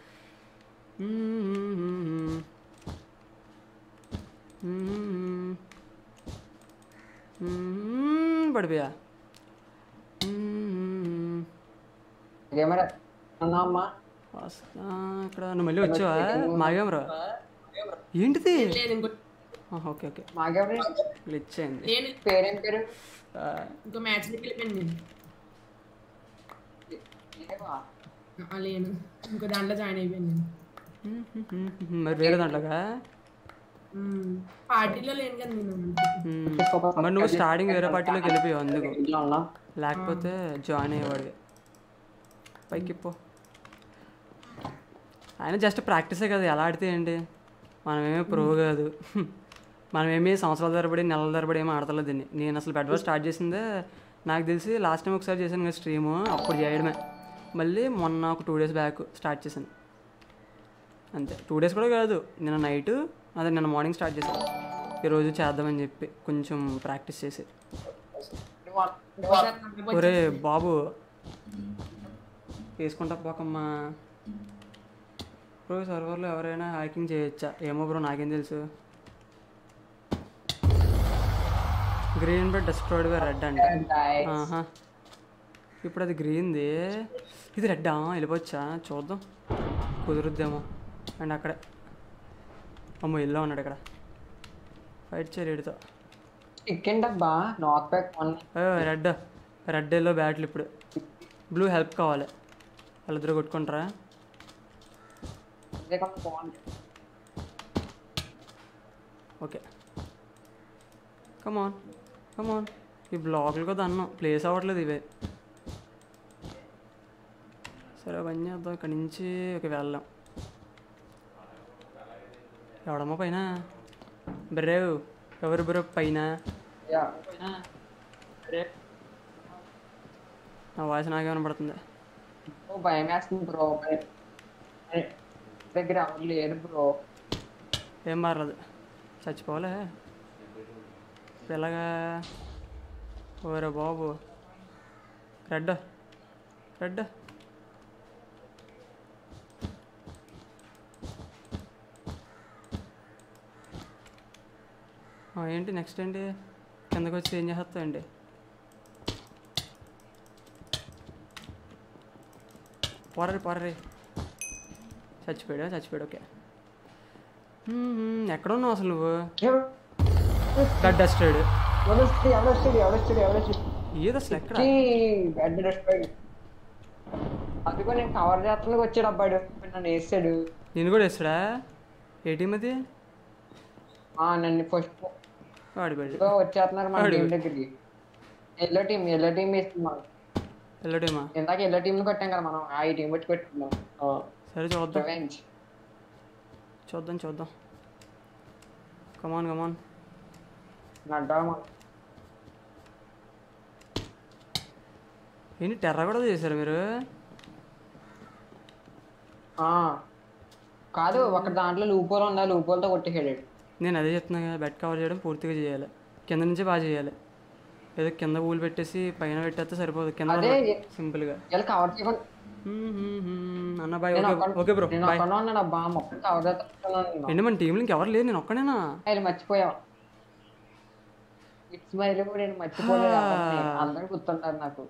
మ్మ్. మ్మ్. మ్మ్. పడిపోయా మ్మ్. కెమెరా అన్నా అమ్మా వస్తా ఇక్కడ నువ్వు మళ్ళీ వచ్చావా మాగేమరా ఏంటిది లేదు ఇంకో ఆహా, ఓకే ఓకే మాకెవరి గ్లిచ్ అయింది నేను పేరేం పేరు ఆ, ఇంకో మ్యాచ్ వెళ్ళిపోయింది నేను లేవా? ఆ, లేను ఇంకో దాంట్లో జాయిన్ అయిపోయాను నేను మరి వేరే దాంట్లోగా మ్మ్. పార్టీలో లేను కదా నేను మ్మ్. మరి నువ్వు స్టార్టింగ్ వేరే పార్టీలోకి వెళ్ళిపోయావు అందుకు ఇంట్లో ఉన్నా లేకపోతే జాయిన్ అయ్యేవాడివి పైకి పో ఆయన జస్ట్ ప్రాక్టీసే కదా ఎలా ఆడితే ఏంటి మనమేమీ ప్రో కాదు మనమేమీ సంవత్సరాల తరబడి నెలల తరబడి ఏమీ ఆడతలేదు దీన్ని నేను అసలు బెడ్ స్టార్ట్ చేసిందే నాకు తెలిసి లాస్ట్ టైం ఒకసారి చేశాను కదా స్ట్రీము అప్పుడు చేయడమే మళ్ళీ మొన్న ఒక టూ డేస్ బ్యాక్ స్టార్ట్ చేశాను అంతే టూ డేస్ కూడా కాదు నిన్న నైట్ అదే నిన్న మార్నింగ్ స్టార్ట్ చేశాను ఈరోజు చేద్దామని చెప్పి కొంచెం ప్రాక్టీస్ చేసి ఒరే బాబు వేసుకుంటా పోకమ్మా బ్రో సర్వర్లో ఎవరైనా హ్యాకింగ్ చేయొచ్చా ఏమో బ్రో నాకేం తెలుసు green bed destroyed by red అంట ఆహా ఇప్పుడు అది గ్రీన్ది ఇది రెడ్డా వెళ్ళిపోవచ్చా చూద్దాం కుదురుద్దేమో అండ్ అక్కడే అమ్మో ఎల్లో ఉన్నాడు ఇక్కడ ఫైట్ చేయలేడుతో చికెన్ డబ్బా knock back one red red yellow బ్యాట్లు ఇప్పుడు బ్లూ హెల్ప్ కావాలి వాళ్ళిద్దరు కొట్టుకుంటారా అదే కొంచెం బాగుంది ఓకే కమాన్ కమాన్ ఈ బ్లాక్లు కూడా అన్నం ప్లేస్ అవ్వట్లేదు ఇవే సరే అవన్నీ చేద్దాం ఇక్కడి నుంచి ఒక వెళ్దాం ఎవడమ్మా పైన బ్రేవ్ ఎవరు బ్రో పైన యా నా వాయిస్ నాకే వినపడుతుంది ఓ భయం వేస్తుంది బ్రో దగ్గర ఎవరు లేరు బ్రో ఏం మారలేదు చచ్చిపోలే ఎలాగా ఓరే బాబు రెడ్ రెడ్ ఆ, ఏంటి నెక్స్ట్ ఏంటి కిందకు వచ్చి ఏం చేస్తావు అండి పోరరి పోరరి చచ్చిపోయాడా చచ్చిపోయాడు ఓకే ఎక్కడ ఉన్నావు అసలు నువ్వు గడ్ డస్టెడ్ ఎవడొస్తాడు ఎవడొస్తాడు ఎవడొస్తాడు ఎవడొస్తాడు ఏది అసలు ఎక్కడ బెడ్ రెస్పెక్ట్ అందుకో నేను కవర్ చేస్తానికి వచ్చాడు అబ్బాడు నన్ను వేసాడు నేను కూడా వేస్తాడా ఏటీఎం అది ఆ, నన్ను ఫస్ట్ వాడిపోయాడు వచ్చేస్తున్నారు మన టీం దగ్గరికి ఎల్లో టీం ఎల్లో టీం వేస్తున్నాం వెళ్ళడేమా ఇందాక ఎల్లో టీం కొట్టాం కదా మనం ఆ ఈ టీం పెట్టి కొట్టుకున్నాం సరే చూద్దాం రివెంజ్ చూద్దాం చూద్దాం కమాన్ కమాన్ నడ్డా ఏంటి టెర్ర కూడా చేశారు మీరు కాదు ఒక దాంట్లో లూపోల్ ఉందా లూపోల్తో కొట్టేసాడు నేను అదే చెప్తున్నా కదా బెడ్ కవర్ చేయడం పూర్తిగా చేయాలి కింద నుంచి బాగా చేయాలి ఏదో కింద పూలు పెట్టేసి పైన పెట్టేస్తే సరిపోదు కింద అదే సింపుల్గా వీళ్ళు కవర్ చేయకుండా అన్న బాయ్ నేను ఓకే ఒక్క- ఓకే బ్రో నేను బాయ్ ఒక్కడే ఉన్నాడు అబ్బా మొత్తం కవర్ చేస్తున్నాను నేను ఏంటి మన టీంలో ఇంకెవరు లేరు నేను ఒక్కడేనా ఆయన మర్చిపోయావు ఇట్స్ మైల్ కూడా నేను మర్చిపోలేదు ఎవరిని. అందరూ గుర్తుంటారు నాకు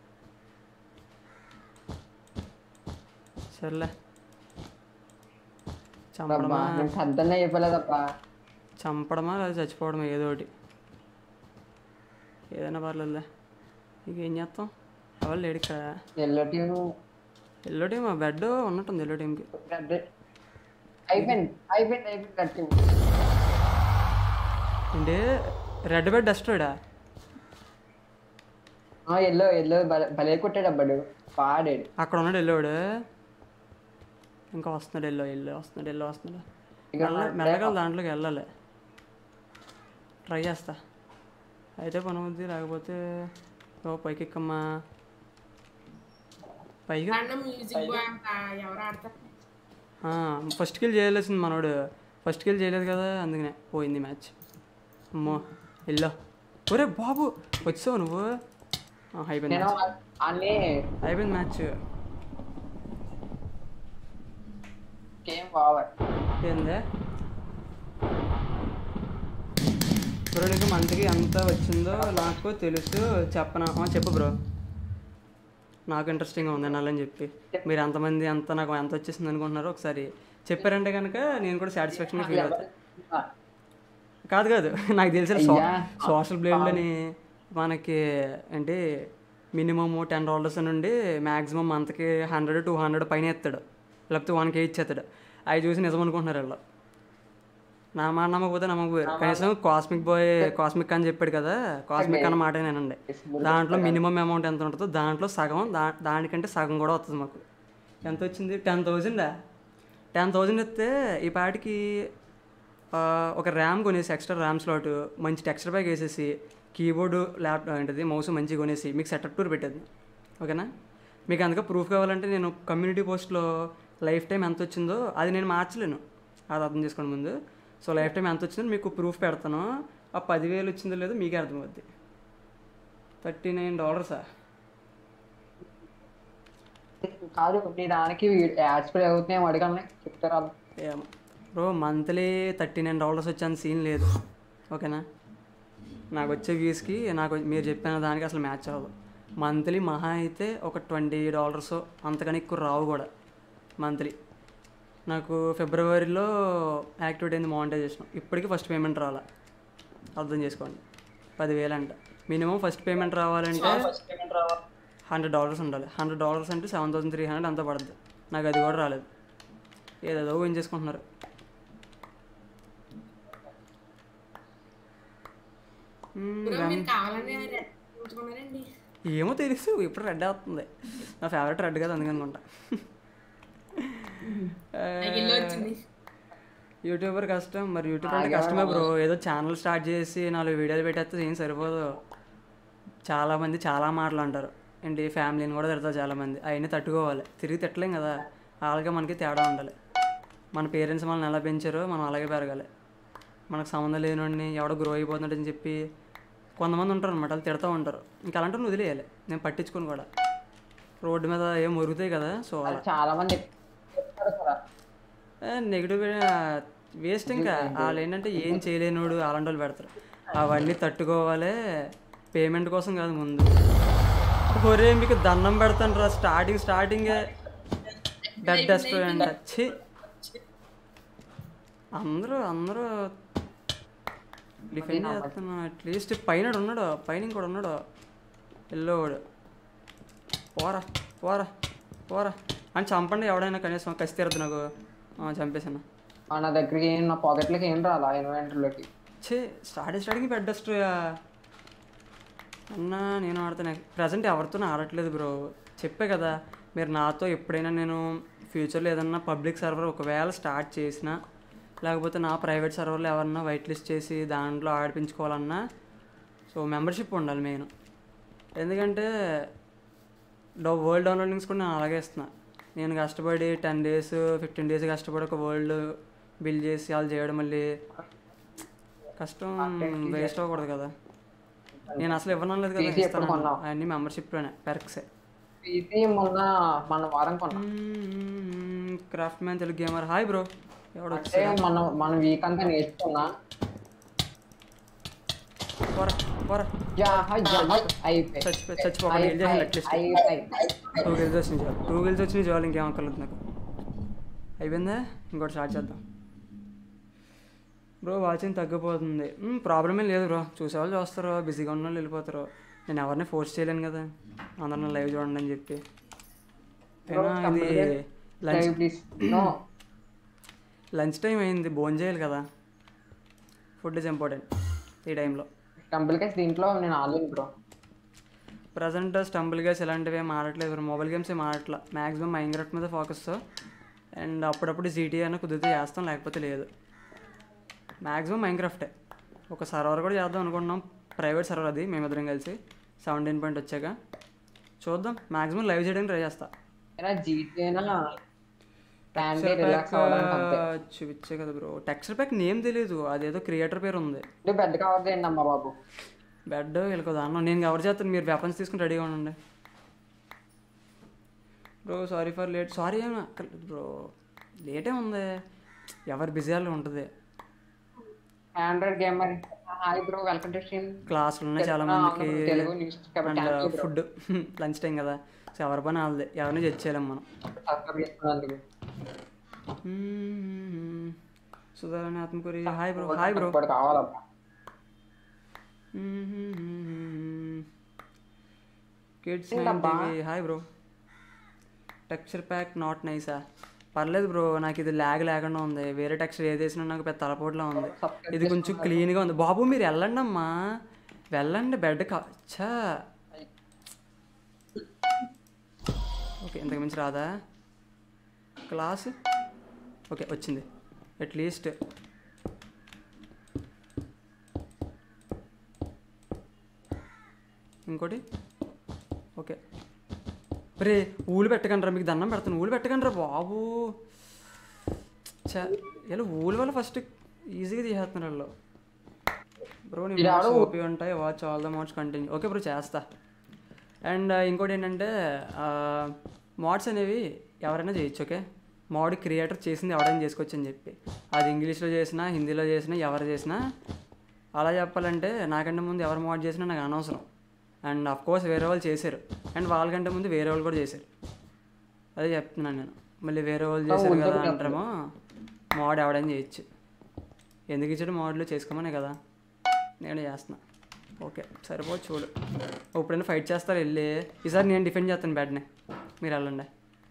సర్లే అబ్బా చంపడమా నేను పెద్దనే చెప్పలేదబ్బా చంపడమా లేదా చచ్చిపోవడమా ఏదో ఒకటి ఏదైనా పర్లేదులే ఇక ఏం చేస్తాం ఎవరు లేడు ఇక్కడ ఎల్లో టీం ఎల్లో టీమ్ ఆ బెడ్ ఉన్నట్టుంది ఎల్లో టీంకి అయిపోయింది అయిపోయింది అయిపోయింది రెడ్ టీం ఏంటి రెడ్ బెడ్ డస్టర్డా ఎల్లో ఎల్లో భలే కొట్టాడు అబ్బాడు పాడాడు అక్కడ ఉన్నాడు ఎల్లోడు ఇంకా వస్తున్నాడు ఎల్లో ఎల్లో వస్తున్నాడు ఎల్లో వస్తున్నాడు ఇక మెల్ల- మెల్లగా దాంట్లోకి వెళ్ళాలి ట్రై చేస్తా అయితే పని అవుద్ది లేకపోతే ఓ పైకి ఎక్కమ్మా పైకి అన్న మ్యూజిక్ బాయ్ అంట ఎవరు ఆడతారు ఫస్ట్ కిల్ చేయలేసింది మనోడు ఫస్ట్ కిల్ చేయలేదు కదా అందుకనే పోయింది మ్యాచ్ అమ్మో ఎల్లో ఒరే బాబు వచ్చావు నువ్వు ఆ, అయిపోయింది నేను మ్యాచ్ అన్ని అయిపోయింది మ్యాచ్ గేమ్ ఓవర్ ఏందే బ్రో నీకు మంత్కి ఎంత వచ్చిందో నాకు తెలుసు చెప్పనా ఆ, చెప్పు బ్రో నాకు ఇంట్రెస్టింగ్గా ఉంది అనాలని చెప్పి మీరు ఎంతమంది ఎంత నాకు ఎంత వచ్చేసింది అనుకుంటున్నారో ఒకసారి చెప్పారంటే కనుక నేను కూడా సాటిస్ఫాక్షన్గా ఫీల్ అవుతాను కాదు కాదు నాకు తెలిసిన సో అయ్యా. సోషల్ బ్లేడ్లని మనకి ఏంటి మినిమమ్ టెన్ డాలర్స్ నుండి మ్యాక్సిమం మంత్కి హండ్రెడ్ టూ హండ్రెడ్ పైన ఎత్తాడు లేకపోతే వన్ కే ఇచ్చేస్తాడు అవి చూసి నిజం అనుకుంటున్నారు వీళ్ళు నా మాట నమ్మకపోతే నమ్మకపోయారు కనీసం కాస్మిక్ బాయ్ కాస్మిక్ అని చెప్పాడు కదా కాస్మిక్ అన్న మాట నేనండి దాంట్లో మినిమం అమౌంట్ ఎంత ఉంటుందో దాంట్లో సగం దా దానికంటే సగం కూడా వస్తుంది మాకు ఎంత వచ్చింది టెన్ థౌజండా టెన్ థౌజండ్ ఇస్తే ఈ పాటికి ఆ, ఒక ర్యామ్ కొనేసి ఎక్స్ట్రా ర్యామ్ స్లాట్ మంచి టెక్స్చర్ బ్యాగ్ వేసేసి కీబోర్డు ల్యాప్టాప్ ఏంటిది మౌస్ మంచిగా కొనేసి మీకు సెటప్ టూర్ పెట్టేది ఓకేనా మీకు అందుకే ప్రూఫ్ కావాలంటే నేను కమ్యూనిటీ పోస్ట్లో లైఫ్ టైం ఎంత వచ్చిందో అది నేను మార్చలేను అది అర్థం చేసుకోండి ముందు సో లైఫ్ టైం ఎంత వచ్చిందో మీకు ప్రూఫ్ పెడతాను ఆ పదివేలు వచ్చిందో లేదో మీకే అర్థమవుద్ది థర్టీ నైన్ డాలర్సా కాదు నీ దానికి యాడ్స్ కూడా అవుతున్నాయి అడగాలని చెప్తారా వాళ్ళు? ఏమో bro monthly thirty nine dollars వచ్చే సీన్ లేదు ఓకేనా నాకు వచ్చే వ్యూస్కి నాకు మీరు చెప్పిన దానికి అసలు మ్యాచ్ అవ్వదు మంత్లీ మహా అయితే ఒక ట్వంటీ డాలర్స్ అంతకని ఎక్కువ రావు కూడా మంత్లీ నాకు ఫిబ్రవరిలో యాక్టివేట్ అయింది మానిటైజేషన్ ఇప్పటికీ ఫస్ట్ పేమెంట్ రాలా అర్థం చేసుకోండి పదివేలు అంట మినిమం ఫస్ట్ పేమెంట్ రావాలంటే హండ్రెడ్ డాలర్స్ ఉండాలి హండ్రెడ్ డాలర్స్ అంటే సెవెన్ థౌసండ్ త్రీ హండ్రెడ్ అంతా పడుతుంది నాకు అది కూడా రాలేదు ఏదేదో ఏం చేసుకుంటున్నారు మ్మ్, బ్రో మీరు కావాలని ఉంచుకున్నారండి ఏమో తెలుసు ఇప్పుడు రెడ్ అవుతుంది నా ఫేవరెట్ రెడ్ కదా అందుకని అనుకుంటా నాకు ఇల్లు వచ్చింది యూట్యూబర్ కష్టం మరి యూట్యూబ్ అంటే కష్టమే బ్రో ఏదో ఛానల్ స్టార్ట్ చేసి నాలుగు వీడియోలు పెట్టేస్తే ఏం సరిపోదు చాలామంది చాలా మాటలు అంటారు ఏంటి ఫ్యామిలీని కూడా తిడతారు చాలామంది అవన్నీ తట్టుకోవాలి తిరిగి తిట్టలేం కదా వాళ్ళకి మనకి తేడా ఉండాలి మన పేరెంట్స్ మనల్ని ఎలా పెంచారో మనం అలాగే పెరగాలి మనకు సంబంధం లేనివాడిని ఎవడో గ్రో అయిపోతున్నాడని చెప్పి కొంతమంది ఉంటారు అనమాట వాళ్ళు తిడతా ఉంటారు ఇంకా అలాంటి వదిలేయాలి నేను పట్టించుకోను కూడా రోడ్డు మీద ఏం మురుగుతాయి కదా సో అలా చాలా మంది చెప్తారు కదా నెగిటివ్ వేస్ట్ ఇంకా వాళ్ళు ఏంటంటే ఏం చేయలేనోడు అలాంటి వాళ్ళు పెడతారు అవన్నీ తట్టుకోవాలి పేమెంట్ కోసం కాదు ముందు ఒరే మీకు దండం పెడతాను రా స్టార్టింగ్ స్టార్టింగే డెడ్ రెస్టారెంట్ వచ్చి అందరూ అందరూ డిఫెండ్ చేస్తున్నా అట్లీస్ట్ పైన ఉన్నాడు పైన ఇంకోటి ఉన్నాడు ఎల్లోవాడు పోరా పోరా పోరా అని చంపండి ఎవడైనా కనీసం కసి తీరద్దు నాకు ఆ, చంపేసాను మన దగ్గరికి ఏం నా పాకెట్లకి ఏం రాలా ఇన్వెంటరీలోకి చే స్టార్టింగ్ స్టార్టింగ్ పెద్ద స్టోయా అన్నా నేను ఆడుతున్నా ప్రజెంట్ ఎవరితో ఆడట్లేదు బ్రో చెప్పే కదా మీరు నాతో ఎప్పుడైనా నేను ఫ్యూచర్లో ఏదన్నా పబ్లిక్ సర్వర్ ఒకవేళ స్టార్ట్ చేసినా లేకపోతే నా ప్రైవేట్ సర్వర్లో ఎవరన్నా వైట్ లిస్ట్ చేసి దాంట్లో ఆడిపించుకోవాలన్నా సో మెంబర్షిప్ ఉండాలి మెయిన్ ఎందుకంటే డౌ వరల్డ్ డౌన్లోడింగ్స్ కూడా నేను అలాగే ఇస్తున్నా నేను కష్టపడి టెన్ డేస్ ఫిఫ్టీన్ డేస్ కష్టపడి ఒక వరల్డ్ బిల్డ్ చేసి వాళ్ళు చేయడం మళ్ళీ కష్టం వేస్ట్ అవ్వకూడదు కదా నేను అసలు ఇవ్వడం లేదు కదా PC ఎప్పుడు ఇస్తాను కొన్నావు? అవన్నీ మెంబర్షిప్లోనే పెరక్సే పీసీ మొన్న మన వారం కొన్నా craft man Telugu gamer hi bro ఎవడు అంటే మన మన వీక్ అంతా నేర్చుకున్నా పోరా పోరా యా హై యా హై అయిపోయి చచ్చిపో చచ్చిపోకండి ఏం చేయాలి అట్లీస్ట్ అయిపోయి టూ గిల్స్ వచ్చినాయి చాలు టూ గిల్స్ వచ్చినాయి చాలు ఇంకేం అక్కర్లేదు నాకు అయిపోయిందా ఇంకోటి స్టార్ట్ చేద్దాం బ్రో వాచింగ్ తగ్గిపోతుంది ప్రాబ్లం ఏం లేదు బ్రో చూసేవాళ్ళు చూస్తారు బిజీగా ఉన్న వాళ్ళు వెళ్ళిపోతారు నేను ఎవరిని ఫోర్స్ చేయలేను కదా అందరిని లైవ్ చూడండి అని చెప్పి అయినా ఇది lunch please no lunch time అయింది భోజనం చేయాలి కదా ఫుడ్ ఇస్ ఇంపార్టెంట్ ఈ టైంలో టెంపుల్ కేస్ దీంట్లో నేను ఆడలేను బ్రో ప్రజెంట్ స్టంబుల్ గేమ్స్ ఇలాంటివి ఏం ఆడట్లేదు మొబైల్ గేమ్స్ ఏం ఆడట్లా మ్యాక్సిమం మైంగ్రాఫ్ట్ మీద ఫోకస్ అండ్ అప్పుడప్పుడు జీటీ అయినా కుదిరితే చేస్తాం లేకపోతే లేదు మ్యాక్సిమం మైంక్రాఫ్టే ఒక సర్వర్ కూడా చేద్దాం అనుకుంటున్నాం ప్రైవేట్ సర్వర్ అది మేమిద్దరం కలిసి సెవెంటీన్ పాయింట్ వచ్చాక చూద్దాం మ్యాక్సిమం లైవ్ చేయడానికి ట్రై చేస్తా అయినా జీటీ అయినా క్యాండీ రిలాక్స్ అవ్వడానికి అంతే చూపించే కదా బ్రో టెక్స్చర్ ప్యాక్ నేమ్ తెలియదు అదేదో క్రియేటర్ పేరు ఉంది నువ్వు పెద్ద కావద్దు ఏంటమ్మా బాబు బెడ్ వీళ్ళకి దాన్ని నేను కవర్ చేస్తాను మీరు వెపన్స్ తీసుకుని రెడీగా ఉండండి bro sorry for late sorry ఏమి అక్కర్లేదు బ్రో లేటే ఉంది ఎవరు బిజీ వాళ్ళు ఉంటుంది Android gamer hi bro welcome to stream క్లాసులు ఉన్నాయి చాలా మందికి తెలుగు న్యూస్ కాబట్టి అండ్ ఫుడ్ లంచ్ టైం కదా సో ఎవరి పని వాళ్ళది ఎవరిని జడ్జ్ చేయలేం మనం సబ్స్క్రైబ్ చేసుకున్నందుకు Sudharani Atmakuri hi bro hi bro ఇప్పుడు కావాలబ్బా కిడ్స్ ఏంటబ్బా? Hi bro texture pack not నైసా పర్లేదు బ్రో నాకు ఇది ల్యాగ్ లేకుండా ఉంది వేరే టెక్స్చర్ ఏది వేసినా నాకు పెద్ద తలపోటులా ఉంది ఇది కొంచెం క్లీన్గా ఉంది బాబు మీరు వెళ్ళండి అమ్మా వెళ్ళండి బెడ్ చా ఓకే ఇంతకు మించి రాదా క్లాస్ ఓకే వచ్చింది అట్లీస్ట్ ఇంకోటి ఓకే రే ఊలు పెట్టకండ్రా మీకు దండం పెడతాను ఊలు పెట్టకండ్రా బాబు చా ఇలా ఊలు వల్ల ఫస్ట్ ఈజీగా తీసేస్తున్నారు వాళ్ళు బ్రో నీ ఇలా మోడ్స్ ఆడు. ఓపీ ఉంటాయి watch all the mods continue okay bro చేస్తా అండ్ ఇంకోటి ఏంటంటే మోడ్స్ అనేవి ఎవరైనా చేయొచ్చు ఓకే మోడ్ క్రియేటర్ చేసింది ఎవరైనా చేసుకోవచ్చు అని చెప్పి అది ఇంగ్లీష్లో చేసినా హిందీలో చేసినా ఎవరు చేసినా అలా చెప్పాలంటే నాకంటే ముందు ఎవరు మోడ్ చేసినా నాకు అనవసరం అండ్ అఫ్ కోర్స్ వేరే వాళ్ళు చేశారు అండ్ వాళ్ళకంటే ముందు వేరే వాళ్ళు కూడా చేశారు అదే చెప్తున్నాను నేను మళ్ళీ వేరే వాళ్ళు చేశారు కదా అంటారేమో మోడ్ ఎవడైనా చేయొచ్చు ఎందుకు ఇచ్చాడు మోడ్లు చేసుకోమనే కదా నేను చేస్తున్నా ఓకే సరిపోదు చూడు ఎప్పుడైనా ఫైట్ చేస్తారు వెళ్ళి ఈసారి నేను డిఫెండ్ చేస్తాను బ్యాట్ని మీరు వెళ్ళండి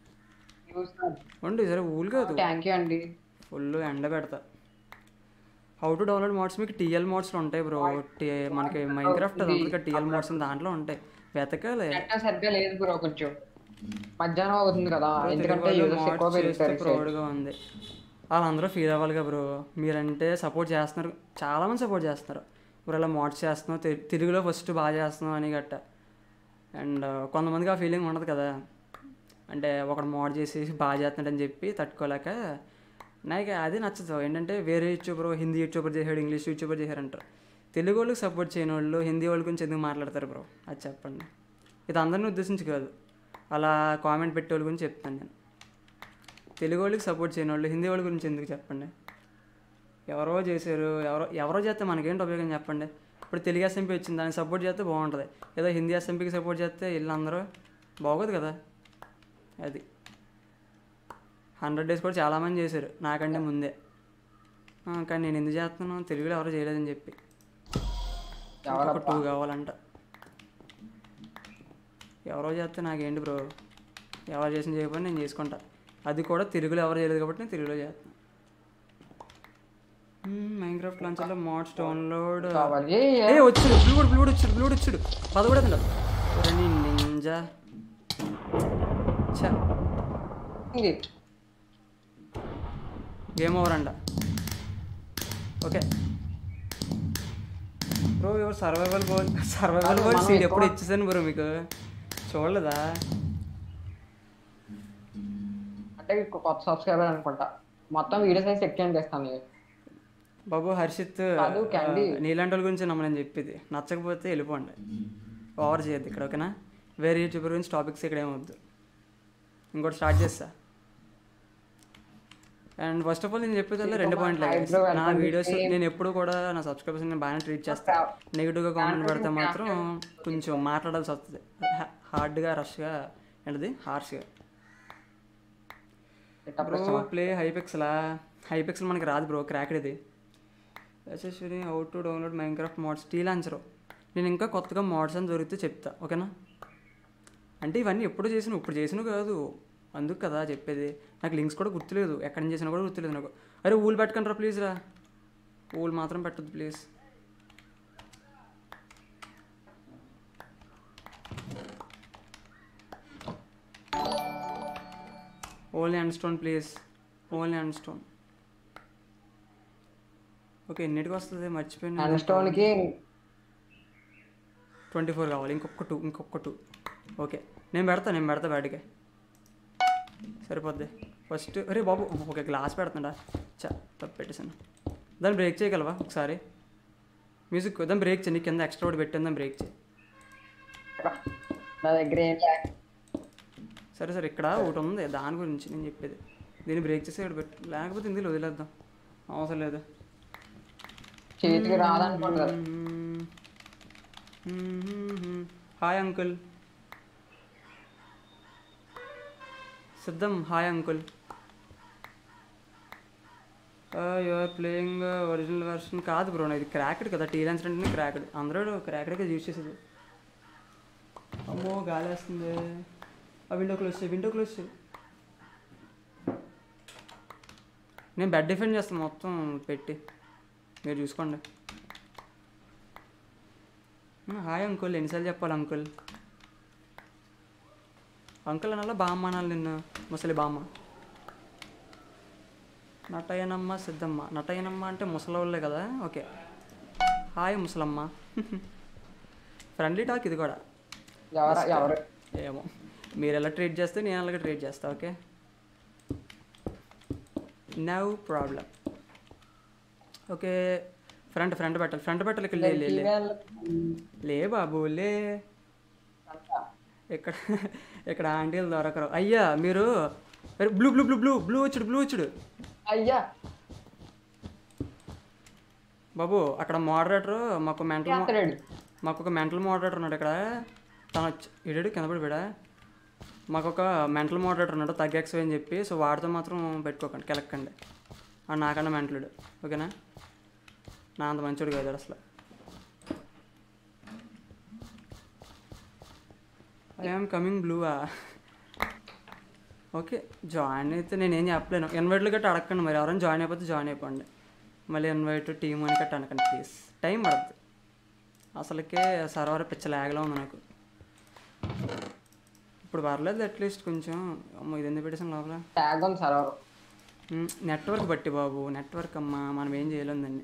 ఉండు ఈసారి ఊలు కాదు థ్యాంక్ యూ అండి ఫుల్ ఎండ పెడతా హౌ టు డౌన్లోడ్ మోడ్స్ మీకు టీఎల్ మోడ్స్లో ఉంటాయి బ్రో మనకి మైన్ క్రాఫ్ట్ అది ఉంటుంది టీఎల్ మోడ్స్ దాంట్లో ఉంటాయి వెతకాలి నెట్ సరిగ్గా లేదు బ్రో కొంచెం మధ్యాహ్నం అవుతుంది కదా బ్రో, ఎందుకంటే తెలుగు వాళ్ళు యూజర్స్ ఎక్కువ mods చేస్తే పెరుగుతారు ప్రౌడ్గా ఉంది వాళ్ళందరూ ఫీల్ అవ్వాలిగా బ్రో మీరంటే సపోర్ట్ చేస్తున్నారు చాలామంది సపోర్ట్ చేస్తున్నారు ఇప్పుడు అలా మోడ్స్ చేస్తున్నావు తె- తెలుగులో ఫస్ట్ బాగా చేస్తున్నావు అని గట్ట అండ్ కొంతమందికి ఆ ఫీలింగ్ ఉండదు కదా అంటే ఒకడు మోడ్ చేసి బాగా చేస్తున్నాడని చెప్పి తట్టుకోలేక నాకు అది నచ్చదు ఏంటంటే వేరే యూట్యూబర్ హిందీ యూట్యూబర్ చేశాడు ఇంగ్లీష్ యూట్యూబర్ చేశారంటారు తెలుగు వాళ్ళకి సపోర్ట్ చేయని వాళ్ళు హిందీ వాళ్ళ గురించి ఎందుకు మాట్లాడతారు బ్రో అది చెప్పండి ఇది అందరిని ఉద్దేశించి కాదు అలా కామెంట్ పెట్టే వాళ్ళ గురించి చెప్తాను నేను తెలుగు వాళ్ళకి సపోర్ట్ చేయని వాళ్ళు హిందీ వాళ్ళ గురించి ఎందుకు చెప్పండి ఎవరో చేశారు ఎవరో ఎవరో చేస్తే మనకేంటి ఉపయోగం చెప్పండి ఇప్పుడు తెలుగు ఎస్ఎంపీ వచ్చింది దానికి సపోర్ట్ చేస్తే బాగుంటుంది ఏదో హిందీ ఎస్ఎంపీకి సపోర్ట్ చేస్తే వీళ్ళందరూ బాగోదు కదా అది హండ్రెడ్ డేస్ కూడా చాలామంది చేశారు నాకంటే ముందే ఆ, కానీ నేను ఎందుకు చేస్తున్నాను తెలుగులో ఎవరో చేయలేదని చెప్పి ఒక టూ కావాలంట ఎవరో చేస్తే నాకేంటి బ్రో ఎవరు చేసిన చేయకపోతే నేను చేసుకుంటా అది కూడా తెలుగులో ఎవరు చేయలేదు కాబట్టి నేను తెలుగులో చేస్తాను మైన్క్రాఫ్ట్ లాంచర్లో మోడ్స్ డౌన్లోడ్ కావాలి ఏ వచ్చాడు బ్లూడ్ బ్లూడ్ వచ్చాడు బ్లూడ్ వచ్చాడు పదకూడదు నీ నింజా ఛా ఇది. గేమ్ ఓవర్ అంట ఓకే బ్రో ఎవరు సర్వైవల్ బోల్ సర్వైవల్ అది బోల్ మనం సీడ్ ఎప్పుడు ఎక్కువ- ఇచ్చేసాను బ్రో మీకు చూడలేదా అంటే ఇంకో కొత్త సబ్స్క్రైబర్ అనుకుంటా మొత్తం వీడియోస్ అయితే చెక్ చేస్తాను ఇవి. బాబు హర్షిత్ కాదు, క్యాండీ. ఆ, నీలాంటి వాళ్ళ గురించి నమ్మని చెప్పేది నచ్చకపోతే వెళ్ళిపోండి ఓవర్ చేయొద్దు ఇక్కడ ఓకేనా వేరే యూట్యూబర్ గురించి టాపిక్స్ ఇక్కడ ఏమొద్దు ఇంకోటి స్టార్ట్ చేస్తా అండ్ ఫస్ట్ ఆఫ్ ఆల్ నేను చెప్పేదల్లా రెండు పాయింట్లు Eyebrow నా welcome వీడియోస్ to నేను ఎప్పుడు కూడా నా సబ్స్క్రైబర్స్ నేను బాగానే ట్రీట్ చేస్తాను నెగిటివ్గా కామెంట్ పెడితే మాత్రం కొంచెం మాట్లాడాల్సి వస్తుంది హార్డ్గా రష్గా ఏంటది హార్ష్గా ఇట్లా బ్రో ప్లే హైపెక్స్లా హైపెక్స్ల్ మనకి రాదు బ్రో క్రాక్డ్ ఇది Yashaswini how to download Minecraft mods T launcher నేను ఇంకా కొత్తగా మోడ్స్ అని దొరికితే చెప్తా ఓకేనా అంటే ఇవన్నీ ఎప్పుడు చేసిన ఇప్పుడు చేసిన కాదు అందుకు కదా చెప్పేది నాకు లింక్స్ కూడా గుర్తులేదు ఎక్కడి నుంచి చేసినా కూడా గుర్తులేదు నాకు అరే ఊలు పెట్టకండి రా ప్లీజ్ రా ఊలు మాత్రం పెట్టద్దు please only end stone please only end stone okay ఎన్నిటికి వస్తుంది మర్చిపోయాను అండ్ స్టోన్ కి ట్వంటీ ఫోర్ కావాలి ఇంకొక టూ ఇంకొక టూ ఓకే నేను పెడతా నేను పెడతా బయటకి సరిపోద్ది ఫస్ట్ అరే బాబు ఓకే గ్లాస్ పెడుతుండా చా తప్పు పెట్టేసాను దాన్ని బ్రేక్ చేయగలవా ఒకసారి మ్యూజిక్ దాన్ని బ్రేక్ చేయి నీ కింద ఎక్స్ట్రా ఒకటి పెట్టాను దాన్ని బ్రేక్ చేయి నా దగ్గర ఏం లే. సరే సరే ఇక్కడ ఒకటి ఉంది దాని గురించి నేను చెప్పేది దీన్ని బ్రేక్ చేసి ఇక్కడ పెట్టు లేకపోతే ఇందులో వదిలేద్దాం అవసరం లేదు చేతికి రాదనుకోండి కదా హాయ్ అంకుల్ సిద్ధం hi uncle you are playing original version కాదు బ్రో ఇది క్రాక్డ్ కదా టీ లెన్స్ అంటే క్రాక్డ్ అందరూ క్రాక్డ్గా యూజ్ చేసేది అమ్మో గాలి వేస్తుంది ఆ విండో క్లోజ్ చేయి విండో క్లోజ్ చేయి నేను బెడ్ డిఫెండ్ చేస్తాను మొత్తం పెట్టి మీరు చూసుకోండి ఆ, హాయ్ అంకుల్ ఎన్నిసార్లు చెప్పాలి అంకుల్ అంకుల్ అనాలా బామ్మ అనాలి నిన్ను ముసలి బామ్మ నటయనమ్మ సిద్ధమ్మ నటయనమ్మ అంటే ముసలోళ్ళే కదా ఓకే హాయ్ ముసలమ్మ ఫ్రెండ్లీ టాక్ ఇది కూడా ఎవరు ఎవరు ఏమో మీరు ఎలా ట్రీట్ చేస్తే నేను అలాగే ట్రీట్ చేస్తా okay no problem okay front front పెట్టాలి ఫ్రంట్ పెట్టాలి ఇక్కడ లే లే, లే లే బాబు లే ఇక్కడ ఇక్కడ ఆంటీలు దొరకరు అయ్యా మీరు blue blue blue blue blue వచ్చుడు బ్లూ వచ్చుడు అయ్యా బాబు అక్కడ మోడరేటర్ మాకు మెంటల్ చేస్తాడు మాకు ఒక మెంటల్ మోడరేటర్ ఉన్నాడు ఇక్కడ తను వచ్చి ఇడాడు కింద పడిపోయాడా మాకు ఒక మెంటల్ మోడరేటర్ ఉన్నాడు తగ్గెక్స్ అని చెప్పి సో వాడితో మాత్రం పెట్టుకోకండి కెలక్కండి ఆ నాకన్నా మెంటలుడు ఓకేనా నా అంత మంచోడు కాదు అసలు ఐఎమ్ కమింగ్ బ్లూవా ఓకే జాయిన్ అయితే నేనేం చెప్పలేను ఇన్వైట్లు గట్రా అడగండి మరి ఎవరైనా జాయిన్ అయిపోతే జాయిన్ అయిపోండి మళ్ళీ ఇన్వైట్ టీమ్ అని గట్రా అనకండి ప్లీజ్ టైం పడుతుంది అసలుకే సర్వర్ పిచ్చ లాగ్లో ఉంది నాకు ఇప్పుడు పర్లేదు అట్లీస్ట్ కొంచెం అమ్మ ఇది ఎందుకు పెట్టేసాను లోపల ట్యాగ్ ఉంది సర్వర్ మ్, నెట్వర్క్ బట్టి బాబు నెట్వర్క్ అమ్మా మనం ఏం చేయలేం దాన్ని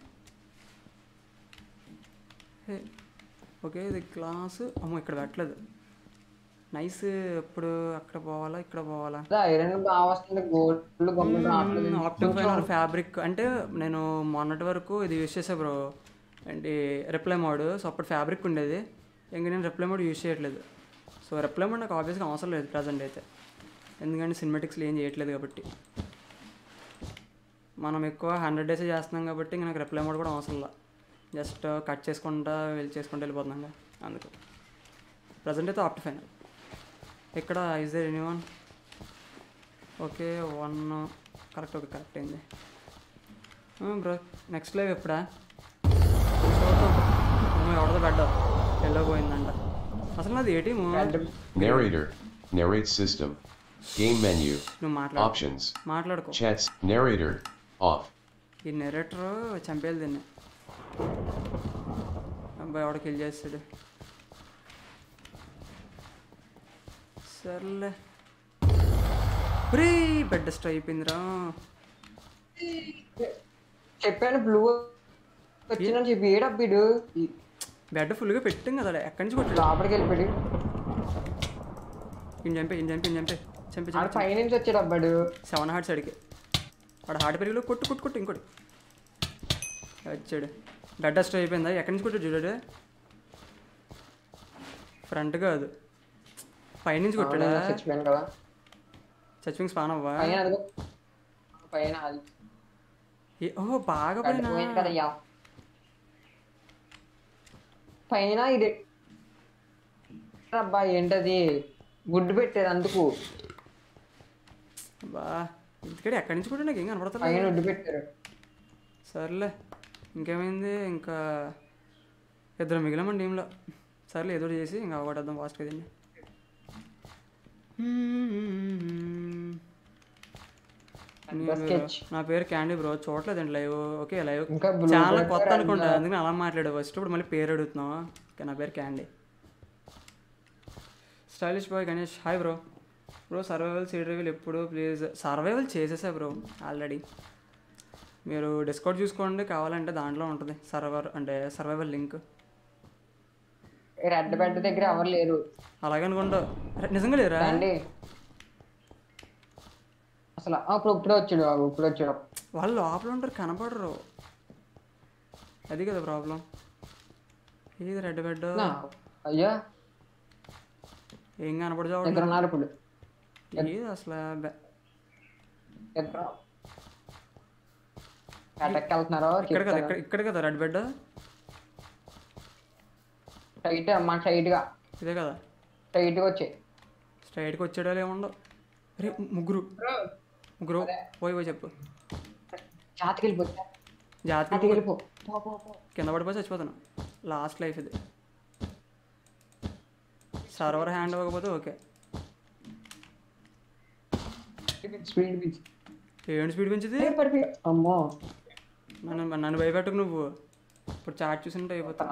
హే, ఓకే ఇది క్లాసు అమ్మో ఇక్కడ పెట్టలేదు నైస్ ఇప్పుడు అక్కడ పోవాలా ఇక్కడ పోవాలా ఐరన్ బాగా వస్తుంది గోల్డ్ గమ్ములు రావట్లేదు ఆప్టిక్ ఫైనర్ ఫ్యాబ్రిక్ అంటే నేను మొన్నటి వరకు ఇది యూస్ చేసా బ్రో అంటే రిప్లై మోడ్ సో అప్పుడు ఫ్యాబ్రిక్ ఉండేది ఇంక నేను రిప్లై మోడ్ యూస్ చేయట్లేదు సో రిప్లై మోడ్ నాకు ఆబ్వియస్గా అవసరం లేదు ప్రజెంట్ అయితే ఎందుకంటే సినిమాటిక్స్లో ఏం చేయట్లేదు కాబట్టి మనం ఎక్కువ హండ్రెడ్ డేస్ చేస్తున్నాం కాబట్టి ఇంక నాకు రిప్లై మోడ్ కూడా అవసరం లేదు జస్ట్ కట్ చేసుకుంటా వెళ్ళి చేసుకుంటూ వెళ్ళిపోతున్నాం కదా అందుకు ప్రజెంట్ అయితే ఆప్టి ఫైనల్ ఇక్కడ is there any one okay one correct okay correct అయింది బ్రో నెక్స్ట్ లైవ్ ఎప్పుడా ఎవడదో బెడ్ ఎల్లో పోయిందంట అసలు నాది ఏ team Narrator. Narrate system. Game menu. నువ్వు మాట్లాడు Options. మాట్లాడుకో Chats. Narrator. Off. ఈ నెరేటర్ చంపేది దీన్ని అబ్బాయి ఎవడ కిల్ చేస్తాడు సర్లే ప్రీ బెడ్ డస్ట్ అయిపోయిందిరా చెప్పాను బ్లూ వచ్చిందని చెప్పి ఏడబ్బీడు బెడ్ ఫుల్గా పెట్టాం కదా ఎక్కడి నుంచి కొట్టాడు లోపలికి వెళ్ళిపోయాడు ఈయన చంపే ఈయన చంపే ఈయన చంపే చంపి ఆడ చంపి పైనుంచి వచ్చాడు అబ్బాడు సెవెన్ హార్ట్స్ అడిగి వాడు హార్ట్ పెరిగిలో కొట్టు కొట్టు కొట్టు ఇంకోటి వచ్చాడు బెడ్ డస్ట్ అయిపోయిందా ఎక్కడి నుంచి కొట్టాడు చూడాడు ఫ్రంట్ కాదు పైనుంచి కొట్టాడా చచ్చిపోయాను కదా చచ్చిపోయింగ్ స్పాన్ అవ్వా పైన అదిగో పైన అది ఏ- ఓ బాగా పైన పడిపోయింది కదయ్యా పైన ఇది అబ్బా ఏంటది గుడ్డు పెట్టారు అందుకు బా ఇంటికాడ ఎక్కడి నుంచి కూడా నాకు ఏం కనపడతా పైన గుడ్డు పెట్టారు సర్లే ఇంకేమైంది ఇంకా ఇద్దరు మిగిలామండి టీంలో సర్లే ఏదో ఒకటి చేసి ఇంకా అవగొట్టేద్దాం ఫాస్ట్గా దీన్ని నీ Best పేరు- sketch. నా పేరు క్యాండీ బ్రో చూడలేదండి లైవ్ ఓకే లైవ్ ఇంకా blue చాలా black కొత్త red అనుకుంటా లా. అందుకని అలా మాట్లాడావు ఫస్ట్ ఇప్పుడు మళ్ళీ పేరు అడుగుతున్నావా ఓకే నా పేరు candy stylish boy Ganesh hi bro bro survival seed reveal ఎప్పుడు ప్లీజ్ సర్వైవల్ చేసేసా బ్రో ఆల్రెడీ మీరు డిస్కౌంట్ చూసుకోండి కావాలంటే దాంట్లో ఉంటుంది సర్వర్ అంటే సర్వైవల్ లింక్ రెడ్ బెడ్ దగ్గర ఎవరు లేరు అలాగే అనుకుంటా అరే, నిజంగా లేరా అండి అసలు ఆ, ఇప్పుడు ఇప్పుడే వచ్చాడు బాబు ఇప్పుడు వచ్చాడు వాళ్ళు లోపల ఉంటారు కనపడరు అది కదా ప్రాబ్లం ఏది రెడ్ బెడ్ నా, అయ్యా ఏం కనపడి ఇద్దరు చూడండి ఉన్నారు ఇప్పుడు ఏది అసలు బె- ఇద్దరు అటాక్ వెళ్తున్నారో ఇక్కడ కదా ఇక్కడ ఇక్కడ కదా రెడ్ బెడ్ టైట్ అమ్మా టైట్ గా ఇదే కదా టైట్ గా వచ్చాయి స్ట్రైట్కి వచ్చేవాళ్ళు ఏముండవు అరే ముగ్గురు ముగ్గురు పోయి పోయి చెప్పు జాతికి వెళ్ళిపోతా జాతకి జాతికి వెళ్ళిపో పో, పో, పో. కింద పడిపోయి చచ్చిపోతాను లాస్ట్ లైఫ్ ఇది సర్వర్ హ్యాండ్ ఇవ్వకపోతే ఓకే స్పీడ్ పిచ్ ఏంటి స్పీడ్ పెంచిది పడిపోయి అమ్మో నన్ను నన్ను భయపెట్టుకు నువ్వు ఇప్పుడు చాట్ చూసినట్టు అయిపోతా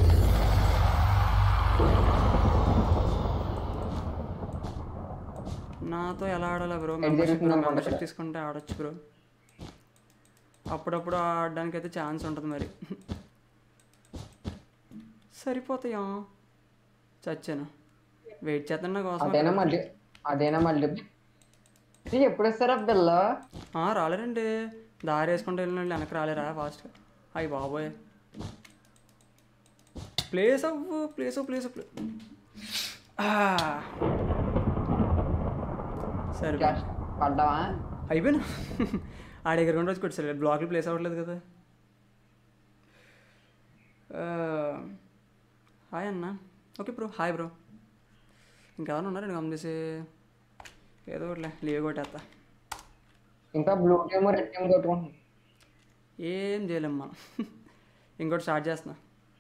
నాతో ఎలా ఆడాలి బ్రో మెంబర్షిప్ జరుగుతుంది అన్నమాట మెంబర్షిప్ ఇక్కడ. తీసుకుంటే ఆడొచ్చు బ్రో అప్పుడప్పుడు ఆడడానికి అయితే ఛాన్స్ ఉంటుంది మరి సరిపోతాయా చచ్చాను వెయిట్ చేస్తాను నా కోసం అదేనా మళ్ళీ అదేనా మళ్ళీ ఇది ఎప్పుడు వస్తారా బిల్ల ఆ, రాలేరండి దారి వేసుకుంటూ వెళ్ళిన వాళ్ళు వెనక్కి రాలేరా ఫాస్ట్గా అయ్యి బాబోయ్ ప్లేస్ అవ్వు ప్లేస్ అవ్వు ప్లేస్ అవ్వు సరే పడ్డావా అయిపోయినా ఆడ ఎగరకుండా వచ్చి కొట్టారు బ్లాక్లు ప్లేస్ అవ్వట్లేదు కదా హాయ్ అన్న ఓకే బ్రో హాయ్ బ్రో ఇంకెవరైనా ఉన్నారండి గమనిసి ఏదో ఒకటిలే లీవ్ కొట్టేస్తా ఇంకా బ్లూ టీమ్ రెడ్ టీమ్ కొట్టుకుంటున్నాం ఏం చేయలేం మనం ఇంకోటి స్టార్ట్ చేస్తున్నా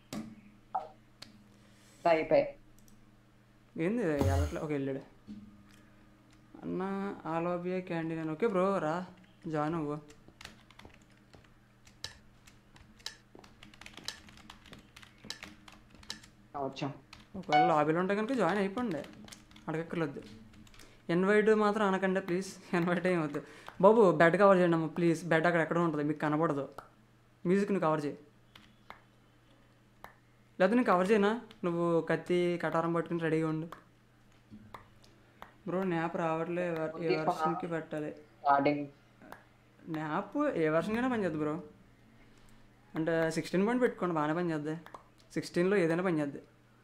అయిపోయి ఏంది వెళ్ళట్లే ఒక వెళ్ళాడు అన్న ఆలోబియా క్యాంటీన్ ఓకే బ్రో రా జాయిన్ అవ్వు వచ్చాం ఒకవేళ లాబీలో ఉంటే కనుక జాయిన్ అయిపోండి అడగక్కర్లేదు ఇన్వైట్ మాత్రం అనకండి ప్లీజ్ ఇన్వైట్ ఏం వద్దు బాబు బెడ్ కవర్ చేయండి అమ్మ ప్లీజ్ బెడ్ అక్కడ ఎక్కడ ఉంటుంది మీకు కనపడదు మ్యూజిక్ని కవర్ చేయి లేదా నేను కవర్ చేయనా నువ్వు కత్తి కటారం పట్టుకుని రెడీగా ఉండు బ్రో న్యాప్ రావట్లే ఎవ- ఏ వర్షన్కి పెట్టాలి స్టార్టింగ్ న్యాప్ ఏ వర్షన్కైనా పని చేద్ది బ్రో అంటే సిక్స్టీన్ పాయింట్ పెట్టుకోండి బాగానే పని చేద్ది సిక్స్టీన్లో ఏదైనా పని చేద్ది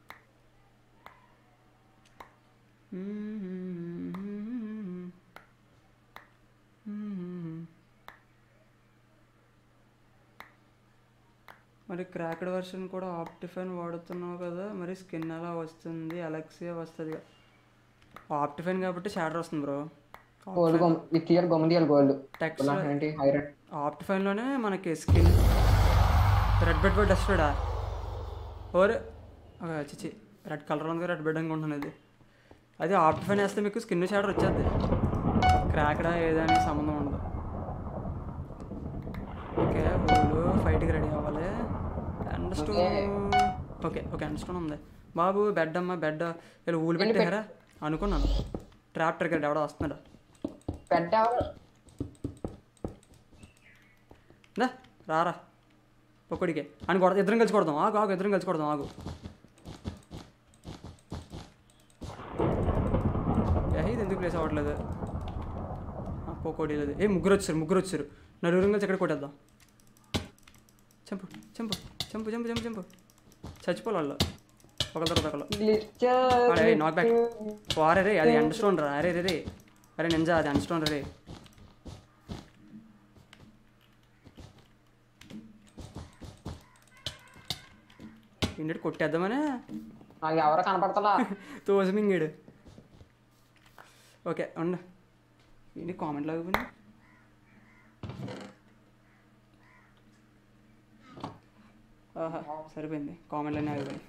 మరి క్రాక్డ్ వర్షన్ కూడా ఆప్టిఫైన్ వాడుతున్నావు కదా మరి స్కిన్ ఎలా వస్తుంది అలెక్సియా వస్తుంది ఆప్టిఫైన్ కాబట్టి షాడర్ వస్తుంది బ్రో గోల్డ్ గొమ్ విత్ ఇయర్ గొమ్మ తీయాలి గోల్డ్ టెక్స్ట్ ఏంటి ఐరన్ ఆప్టిఫైన్లోనే మనకి స్కిన్ రెడ్ బెడ్ బెడ్ వస్తాడా ఓరే ఒక చిచి రెడ్ కలర్ ఉంది రెడ్ బెడ్ అనుకుంటున్నాను ఇది అది ఆప్టిఫైన్ వేస్తే మీకు స్కిన్ షాడర్ వచ్చేది క్రాక్డా ఏదైనా సంబంధం ఉండదు ఓకే ఊళ్ళు ఫైట్కి రెడీ అవ్వాలి end stone okay okay end stone ఉంది బాబు బెడ్ అమ్మ బెడ్ ఇలా ఊళ్ళు పెట్టారా అనుకున్నాను ట్రాప్ ట్రికెట్ ఎవడో వస్తున్నాడు పెద్ద దా రారా ఒక్కడికే అని కొడతా ఇద్దరం కలిసి కొడదాం ఆగు ఆగు ఇద్దరం కలిసి కొడదాం ఆగు ఏ ఇది ఎందుకు ప్లేస్ అవ్వట్లేదు పోకోడి లేదు ఏ ముగ్గురు వచ్చారు ముగ్గురు వచ్చారు నలుగురు కలిసి ఎక్కడ కొట్టేద్దాం చంపు చంపు చంపు చంపు చంపు చంపు చచ్చిపోవాలి వాళ్ళు ఒకరి తర్వాత ఒకళ్ళు అరే నాక్ బ్యాక్ వారే రే అది ఎండ్ స్టోన్ రా అరే రే రే అరే నింజా అది ఎండ్ స్టోన్ రే ఇంటి కొట్టేద్దామనే నాకు ఎవరు కనపడతలా తోసమింగాడు ఓకే ఉండు ఏంటి కామెంట్లో ఆగిపోయింది ఆహా సరిపోయింది కామెంట్లోనే ఆగిపోయింది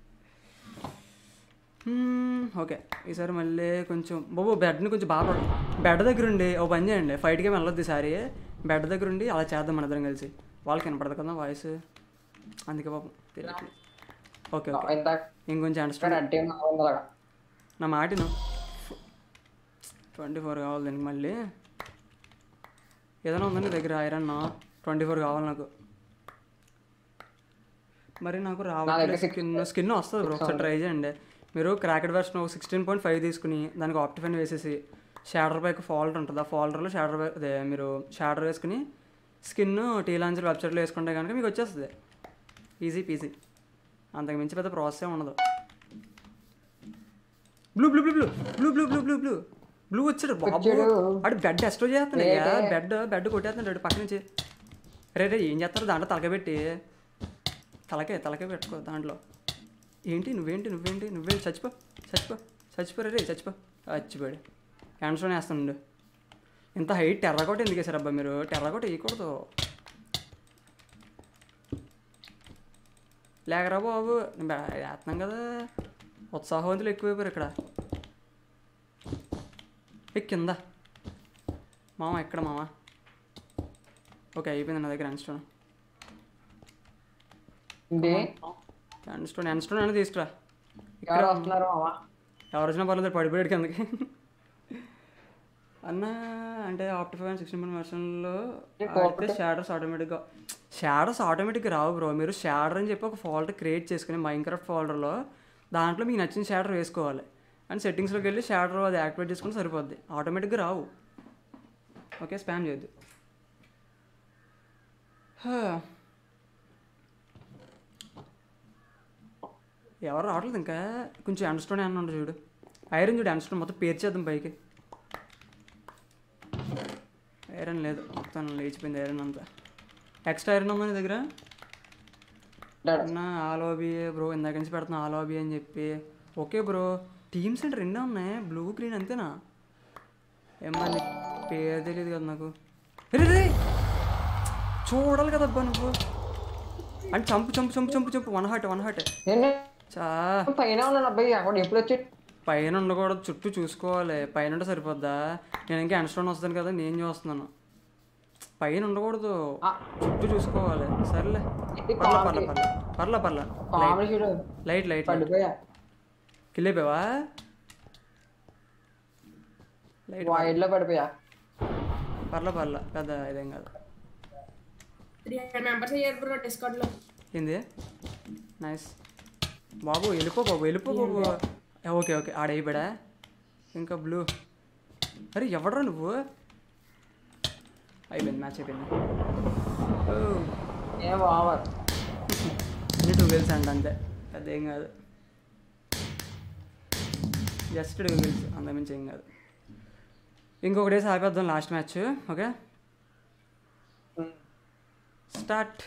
హ్మ్, ఓకే ఈసారి మళ్ళీ కొంచెం బాబు బెడ్ని కొంచెం బాగా బెడ్ దగ్గర ఉండి ఓ పని చేయండి ఫైట్కి ఏమి వెళ్ళొద్దు ఈసారి బెడ్ దగ్గర ఉండి అలా చేద్దాం మన ఇద్దరం కలిసి వాళ్ళకి వినపడదు కదా వాయిస్ అందుకే పాపం తెలియట్లేదు ఓకే ఓకే ఇందాక ఇంకొంచెం అండర్స్టాండ్ రెడ్ టీమ్ ఉంది అక్కడ నా మాటను ట్వంటీ ఫోర్ కావాలి దీనికి మళ్ళీ ఏదైనా ఉందండి దగ్గర ఐరన్ ట్వంటీ ఫోర్ కావాలి నాకు మరి నాకు రావట్లేదు స్కిన్ స్కిన్ వస్తుంది బ్రో ఒకసారి ట్రై చేయండి మీరు క్రాకెడ్ వెర్షన్ ఒక సిక్స్టీన్ పాయింట్ ఫైవ్ తీసుకుని దానికి ఆప్టిఫైన్ వేసేసి షాడర్ పైకి ఫాల్ట్ ఉంటుంది ఆ ఫాల్టర్లో షాడర్ అదే మీరు షాడర్ వేసుకుని స్కిన్ టీ లాంచర్ వెబ్సైట్లో వేసుకుంటే కనుక మీకు వచ్చేస్తుంది ఈజీ పీజీ అంతకు మించి పెద్ద ప్రాసెస్ ఏమి ఉండదు blue blue blue blue blue blue blue blue blue blue వచ్చాడు బాబు వచ్చాడు. ఆడు బెడ్ ఎస్టో చేస్తున్నాడు ఏడే? బెడ్ బెడ్ కొట్టేస్తున్నాడు పక్క నుంచి రే రే ఏం చేస్తారు దాంట్లో తలకాయ పెట్టి తలకే తలకాయ పెట్టుకో దాంట్లో ఏంటి నువ్వేంటి నువ్వేంటి నువ్వేంటి చచ్చిపో చచ్చిపో చచ్చిపో రే చచ్చిపో చచ్చిపోయాడు హ్యాండ్స్లోనే వేస్తుండు ఇంత హైట్ టెర్రకోట ఎందుకు వేసారు అబ్బా మీరు టెర్రకోట వేయకూడదు లేకరా బాబు నేను బె- వేస్తున్నాం కదా ఉత్సాహవంతులు ఎక్కువైపోయారు ఇక్కడ ఏ కింద మామ ఎక్కడ మామ ఓకే అయిపోయింది నా దగ్గర ఎన్స్టోన్ ఏంటి ఎన్స్టోన్ ఎన్స్టోన్ అనేది తీసుకురా ఎవరు వస్తున్నారు మావా ఎవరు వచ్చినా పర్లేదు పడిపోయాడు కిందకి అన్న అంటే ఆఫ్టర్ ఫైవ్ అండ్ సిక్స్టీన్ వర్షన్లో ఆడితే షాడర్స్ ఆటోమేటిక్గా షాడర్స్ ఆటోమేటిక్గా రావు బ్రో మీరు షాడర్ అని చెప్పి ఒక ఫోల్డర్ క్రియేట్ చేసుకుని మైన్క్రాఫ్ట్ ఫోల్డర్లో దాంట్లో మీకు నచ్చిన షాడర్ వేసుకోవాలి అండ్ సెట్టింగ్స్లోకి వెళ్ళి షాడర్ అది యాక్టివేట్ చేసుకుని సరిపోద్ది ఆటోమేటిక్గా రావు ఓకే స్పామ్ చేయొద్దు హా. ఎవరు రావట్లేదు ఇంకా కొంచెం ఎండస్టోన్ అన్న ఉండదు చూడు ఐరన్ చూడు ఎండస్టోన్ మొత్తం పేర్చేద్దాం పైకి ఐరన్ లేదు మొత్తం లేచిపోయింది ఐరన్ అంతా ఎక్స్ట్రా ఐరన్ ఉందా నీ దగ్గర డాడ్ అన్న ఆలోబీ బ్రో ఇందాక నుంచి పెడుతున్నా ఆలోబీ అని చెప్పి ఓకే బ్రో టీమ్స్ అంటే రెండే ఉన్నాయి బ్లూ గ్రీన్ అంతేనా ఏమన్నా నీ పేరు తెలియదు కదా నాకు రే, రే చూడాలి కదా అబ్బా నువ్వు అంటే చంపు చంపు చంపు చంపు చంపు వన్ హార్ట్ వన్ హార్ట్ నేను చా పైన ఉన్నాను అబ్బాయి అక్కడ ఎప్పుడు వచ్చి పైన ఉండకూడదు చుట్టూ చూసుకోవాలి పైన ఉంటే సరిపోద్దా నేను ఇంకా ఎన్స్టోన్ వస్తాను కదా నేను చూస్తున్నాను పైన ఉండకూడదు ఆ. చుట్టూ చూసుకోవాలి సర్లే ఇది పర్లా పర్లా కామెడీ. పర్లా పర్లా పర్లా కామెడీ చూడు లైట్ లైట్ పడిపోయా కిల్లిపోయావా లైట్ వైడ్ లో పడిపోయా పర్లా పర్లా పెద్ద ఇదేం కాదు త్రీ హండ్రెడ్ మెంబర్స్ అయ్యారు బ్రో డిస్కౌంట్ లో ఏంది నైస్ బాబు వెళ్ళిపో బాబు వెళ్ళిపో బాబు ఏ, ఓకే ఓకే ఆడ అయిపోయాడా ఇంకా బ్లూ అరే ఎవడరా నువ్వు అయిపోయింది మ్యాచ్ అయిపోయింది ఓ, ఏం బావా అన్ని టూ వీల్స్ అండి అంతే పెద్ద ఏం కాదు జస్ట్ టూ వీల్స్ అంతమించి ఏం కాదు ఇంకొక డేస్ ఆపేద్దాం last match okay start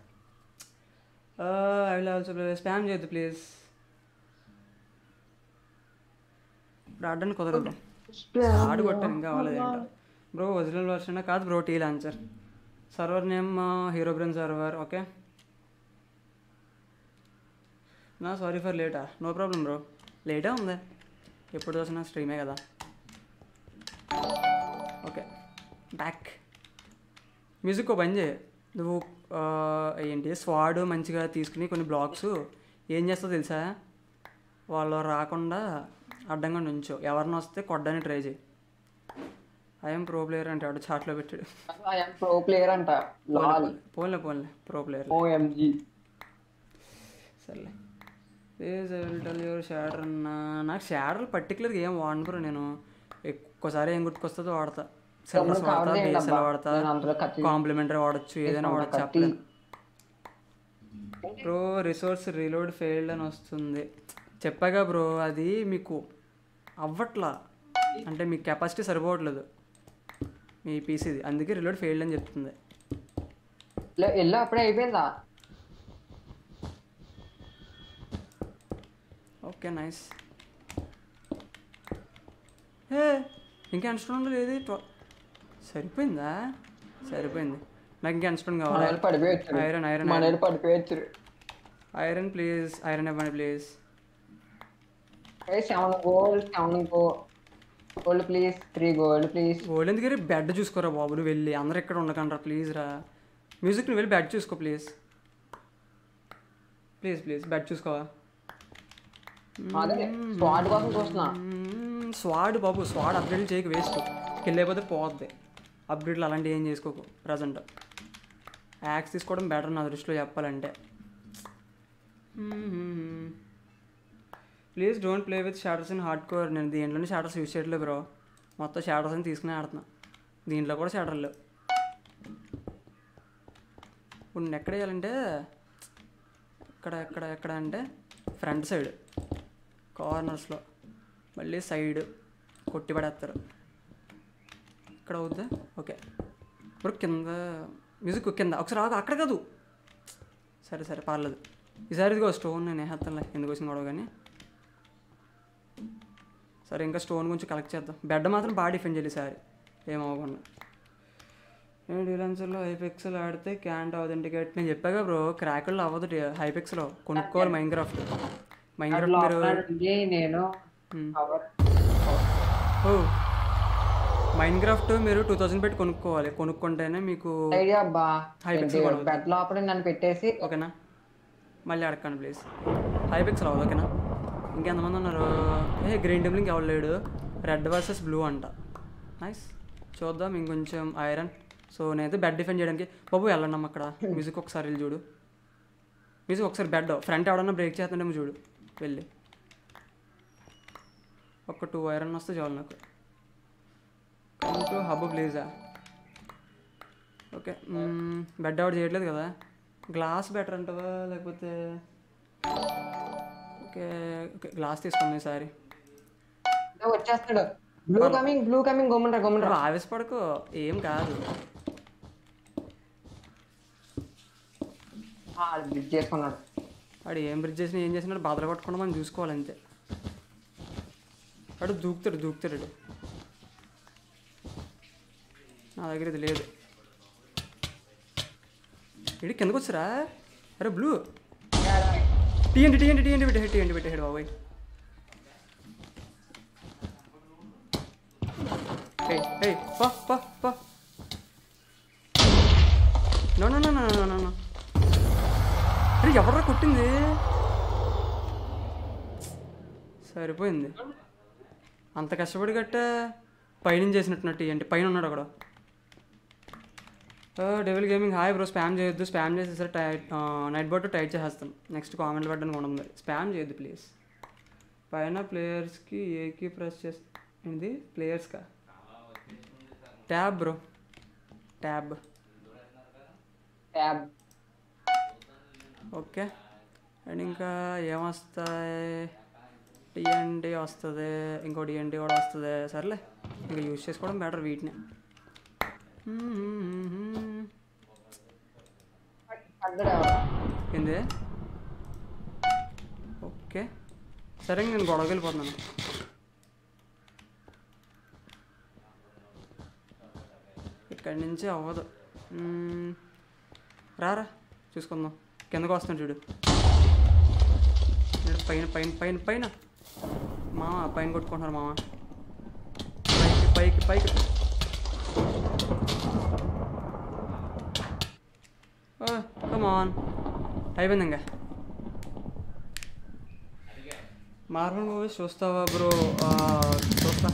I will also spam చేయొద్దు ప్లీజ్ ఇప్పుడు ఆడడానికి కుదరదు ఆడు కొట్టాను ఇంకా అవ్వలేదు ఏంటో బ్రో ఒరిజినల్ వర్షన్ కాదు bro T launcher server name Herobrine server okay నా సారీ ఫర్ లేటా నో ప్రాబ్లం బ్రో లేటే ఉంది ఎప్పుడు చూసినా స్ట్రీమే కదా ఓకే బ్యాక్ మ్యూజిక్ పని చేయి నువ్వు ఆ, ఏంటి స్వాడ్ మంచిగా తీసుకుని కొన్ని బ్లాక్స్ ఏం చేస్తావు తెలుసా వాళ్ళు రాకుండా అడ్డంగా నుంచో ఎవరిని వస్తే కొట్టడానికి ట్రై చేయి ఐఎమ్ ప్రో ప్లేయర్ అంటే ఆడు చాట్లో పెట్టాడు ఐఎమ్ ప్రో ప్లేయర్ అంట లాల్ పోన్లే పోన్లే ప్రో ప్లేయర్ ఓఎంజీ సర్లే please I will tell your shader అన్న నాకు షాడర్ పర్టికులర్గా ఏం వాడను బ్రో నేను ఒక్కోసారి ఏం గుర్తుకొస్తుందో వాడతా సిల్వర్స్ కవర్ వాడతా చేయండి బేసల్ అబ్బా. వాడతా నేను అందులో కత్తి కాంప్లిమెంటరీ వాడచ్చు ఏదైనా వాడచ్చు కత్తి. చెప్పలేను బ్రో రిసోర్స్ రీలోడ్ ఫెయిల్డ్ అని వస్తుంది చెప్పాగా బ్రో అది మీకు అవ్వట్లా అంటే మీ కెపాసిటీ సరిపోవట్లేదు మీ పీసీది అందుకే రీలోడ్ ఫెయిల్డ్ అని చెప్తుంది లే- ఎల్లు అప్పుడే అయిపోయిందా ఓకే నైస్ ఏ ఇంకా ఇన్స్ట్రుమెంట్ లేదు ట్వ- సరిపోయిందా సరిపోయింది నాకు ఇంకా ఇన్స్ట్రుమెంట్ మన కావాలి వాళ్ళు పడిపోయి వచ్చారు ఐరన్ ఐరన్ మన వాళ్ళు పడిపోయి వచ్చారు ఐరన్ ప్లీజ్ ఐరన్ ఇవ్వండి please seven gold seven go gold please three gold please old ఎందుకు బెడ్ చూసుకోరా బాబు నువ్వు వెళ్ళి అందరు ఎక్కడ ఉండకండ్రా ప్లీజ్ రా మ్యూజిక్ నువ్వు వెళ్ళి బెడ్ చూసుకో ప్లీజ్ ప్లీజ్ ప్లీజ్ బెడ్ చూసుకోవా అదే స్వాడ్ కోసం చూస్తున్నా మ్మ్, స్వాడ్ బాబు స్వాడ్ అప్గ్రేడ్ చేయక వేస్ట్ వెళ్ళైపోతే పోద్ది అప్గ్రేడ్లు అలాంటివి ఏం చేసుకోకు ప్రజెంట్ యాక్స్ తీసుకోవడం బెటర్ నా దృష్టిలో చెప్పాలంటే please don't play with shaders in hardcore నేను దీంట్లోనే షాడర్స్ యూజ్ చేయట్లేదు బ్రో మొత్తం షాడర్స్ అని తీసుకుని ఆడుతున్నా దీంట్లో కూడా షాడర్లు ఇప్పుడు నేను ఎక్కడ వేయాలంటే ఇక్కడ ఎక్కడ ఎక్కడ అంటే ఫ్రంట్ సైడ్ కార్నర్స్లో మళ్ళీ సైడ్ కొట్టి పడేస్తారు ఇక్కడ అవుద్దా ఓకే ఇప్పుడు కింద మ్యూజిక్ కింద ఒకసారి ఆగు అక్కడ కాదు సరే సరే పర్లేదు ఈసారి ఇదిగో స్టోన్ నేను వేస్తానులే ఎందుకు వచ్చిన గొడవ కానీ సరే ఇంకా స్టోన్ గురించి కలెక్ట్ చేద్దాం బెడ్ మాత్రం బాగా డిఫెండ్ చేయాలి ఈసారి ఏమవ్వకుండా నేను డీలెన్సర్లో హైపిక్సెల్ ఆడితే క్యాంట్ అథెంటికేట్ నేను చెప్పాగా బ్రో క్రాకుల్లో అవ్వదు హైపిక్స్లో కొనుక్కోవాలి మైండ్ క్రాఫ్ట్ మైండ్ మీరు లోపల నేను Hmm. కవర్ ఓ మైండ్ క్రాఫ్ట్ మీరు టూ థౌజండ్ పెట్టి కొనుక్కోవాలి కొనుక్కుంటేనే మీకు ఐడియా అబ్బా High pixel కూడా బెడ్ లోపల నన్ను పెట్టేసి ఓకేనా మళ్ళీ అడగండి ప్లీజ్ హై పిక్సెల్ అవ్వదు ఓకేనా ఇంకెంతమంది ఉన్నారు ఏ గ్రీన్ టీమ్లో ఇంకెవరు లేడు రెడ్ వర్సెస్ బ్లూ అంట నైస్ చూద్దాం ఇంకొంచెం ఐరన్ సో నేనైతే బెడ్ డిఫెండ్ చేయడానికి బాబు వెళ్ళండి అమ్మ అక్కడ మ్యూజిక్ ఒకసారి వెళ్ళి చూడు మ్యూజిక్ ఒకసారి బెడ్ ఫ్రంట్ ఎవడన్నా బ్రేక్ చేస్తుండేమో చూడు వెళ్ళి ఒక టూ ఐరన్ వస్తే చాలు నాకు టు హబ్ ప్లీజా ఓకే బెడ్ అవుట్ చేయట్లేదు కదా గ్లాస్ బెటర్ అంటావా లేకపోతే ఓకే ఓకే గ్లాస్ తీసుకోండి ఈసారి ఇదో వచ్చేస్తాడు బ్లూ కమింగ్ బ్లూ కమింగ్ గమ్మంటారు గమ్మంటారు నువ్వు ఆవేశపడకు ఏం కాదు బ్రిడ్జ్ చేసుకున్నాడు వాడు ఏం బ్రిడ్జ్ చేసినా ఏం చేసినా బాధలు పట్టకుండా మనం చూసుకోవాలి అంతే వాడు దూకుతాడు దూకుతాడు వాడు. నా దగ్గర ఇది లేదు ఇడి కిందకు వచ్చారా అరే బ్లూ టీఎండి టీఎండి టీఎండి పెట్టే టీఎండి పెట్టేసాడు బాబాయ్ ఏయ్ ఏయ్ పా పా పా no no no no no no no అరే ఎవడరా కొట్టింది సరిపోయింది అంత కష్టపడి గట్ట పైన చేసినట్టున్నట్టు ఏంటి పైన ఉన్నాడు అక్కడ Devil Gaming hi bro spam చేయొద్దు స్పామ్ చేసేసరి టైట్ నైట్ బోట్ టైట్ చేసేస్తాను నెక్స్ట్ కామెంట్లు పెట్టడానికి ఉండదు మరి స్పామ్ చేయొద్దు ప్లీజ్ పైన ప్లేయర్స్కి ఏకి ప్రెస్ చేసి ఏంటి ప్లేయర్స్కా tab bro tab tab okay and ఇంకా ఏమొస్తాయి టీఎన్టీ వస్తుంది ఇంకో డిఎన్టీ కూడా వస్తుంది సర్లే ఇంకా యూజ్ చేసుకోవడం బెటర్ వీటిని పడ్డాడు ఎవరు? ఏంది ఓకే సరే ఇంక నేను గొడవకి వెళ్ళిపోతున్నాను ఇక్కడి నుంచి అవ్వదు మ్మ్. రారా చూసుకుందాం కిందకు వస్తాను చూడు ఇక్కడ పైన పైన పైన పైన మామ పైన కొట్టుకుంటున్నారు మామ పైకి పైకి పైకి కమాన్ అయిపోయింది ఇంకా మార్వల్ మూవీస్ చూస్తావా బ్రో చూస్తా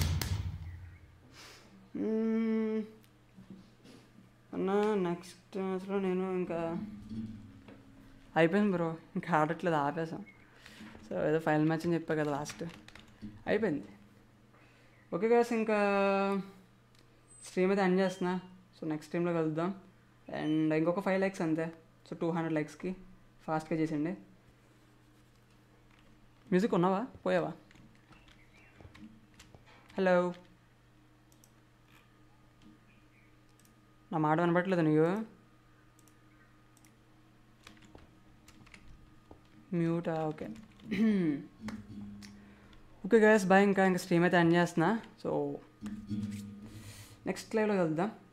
మ్మ్. అన్న నెక్స్ట్ మ్యాచ్లో నేను ఇంకా అయిపోయింది బ్రో ఇంకా ఆడట్లేదు ఆపేసాం సో ఏదో ఫైనల్ మ్యాచ్ అని చెప్పా కదా లాస్ట్ అయిపోయింది ఓకే గాస్ ఇంకా స్ట్రీమ్ అయితే ఎండ్ చేస్తున్నా సో నెక్స్ట్ స్ట్రీమ్లో కలుద్దాం అండ్ ఇంకొక ఫైవ్ లైక్స్ అంతే సో టూ హండ్రెడ్ లైక్స్కి ఫాస్ట్గా చేసేయండి మ్యూజిక్ ఉన్నావా పోయావా హలో నా మాట వినపట్లేదు నీకు మ్యూటా ఓకే ఓకే గైస్ బాయ్ ఇంకా ఇంకా స్ట్రీమ్ అయితే ఎండ్ చేస్తున్నా సో నెక్స్ట్ లైవ్లో కలుద్దాం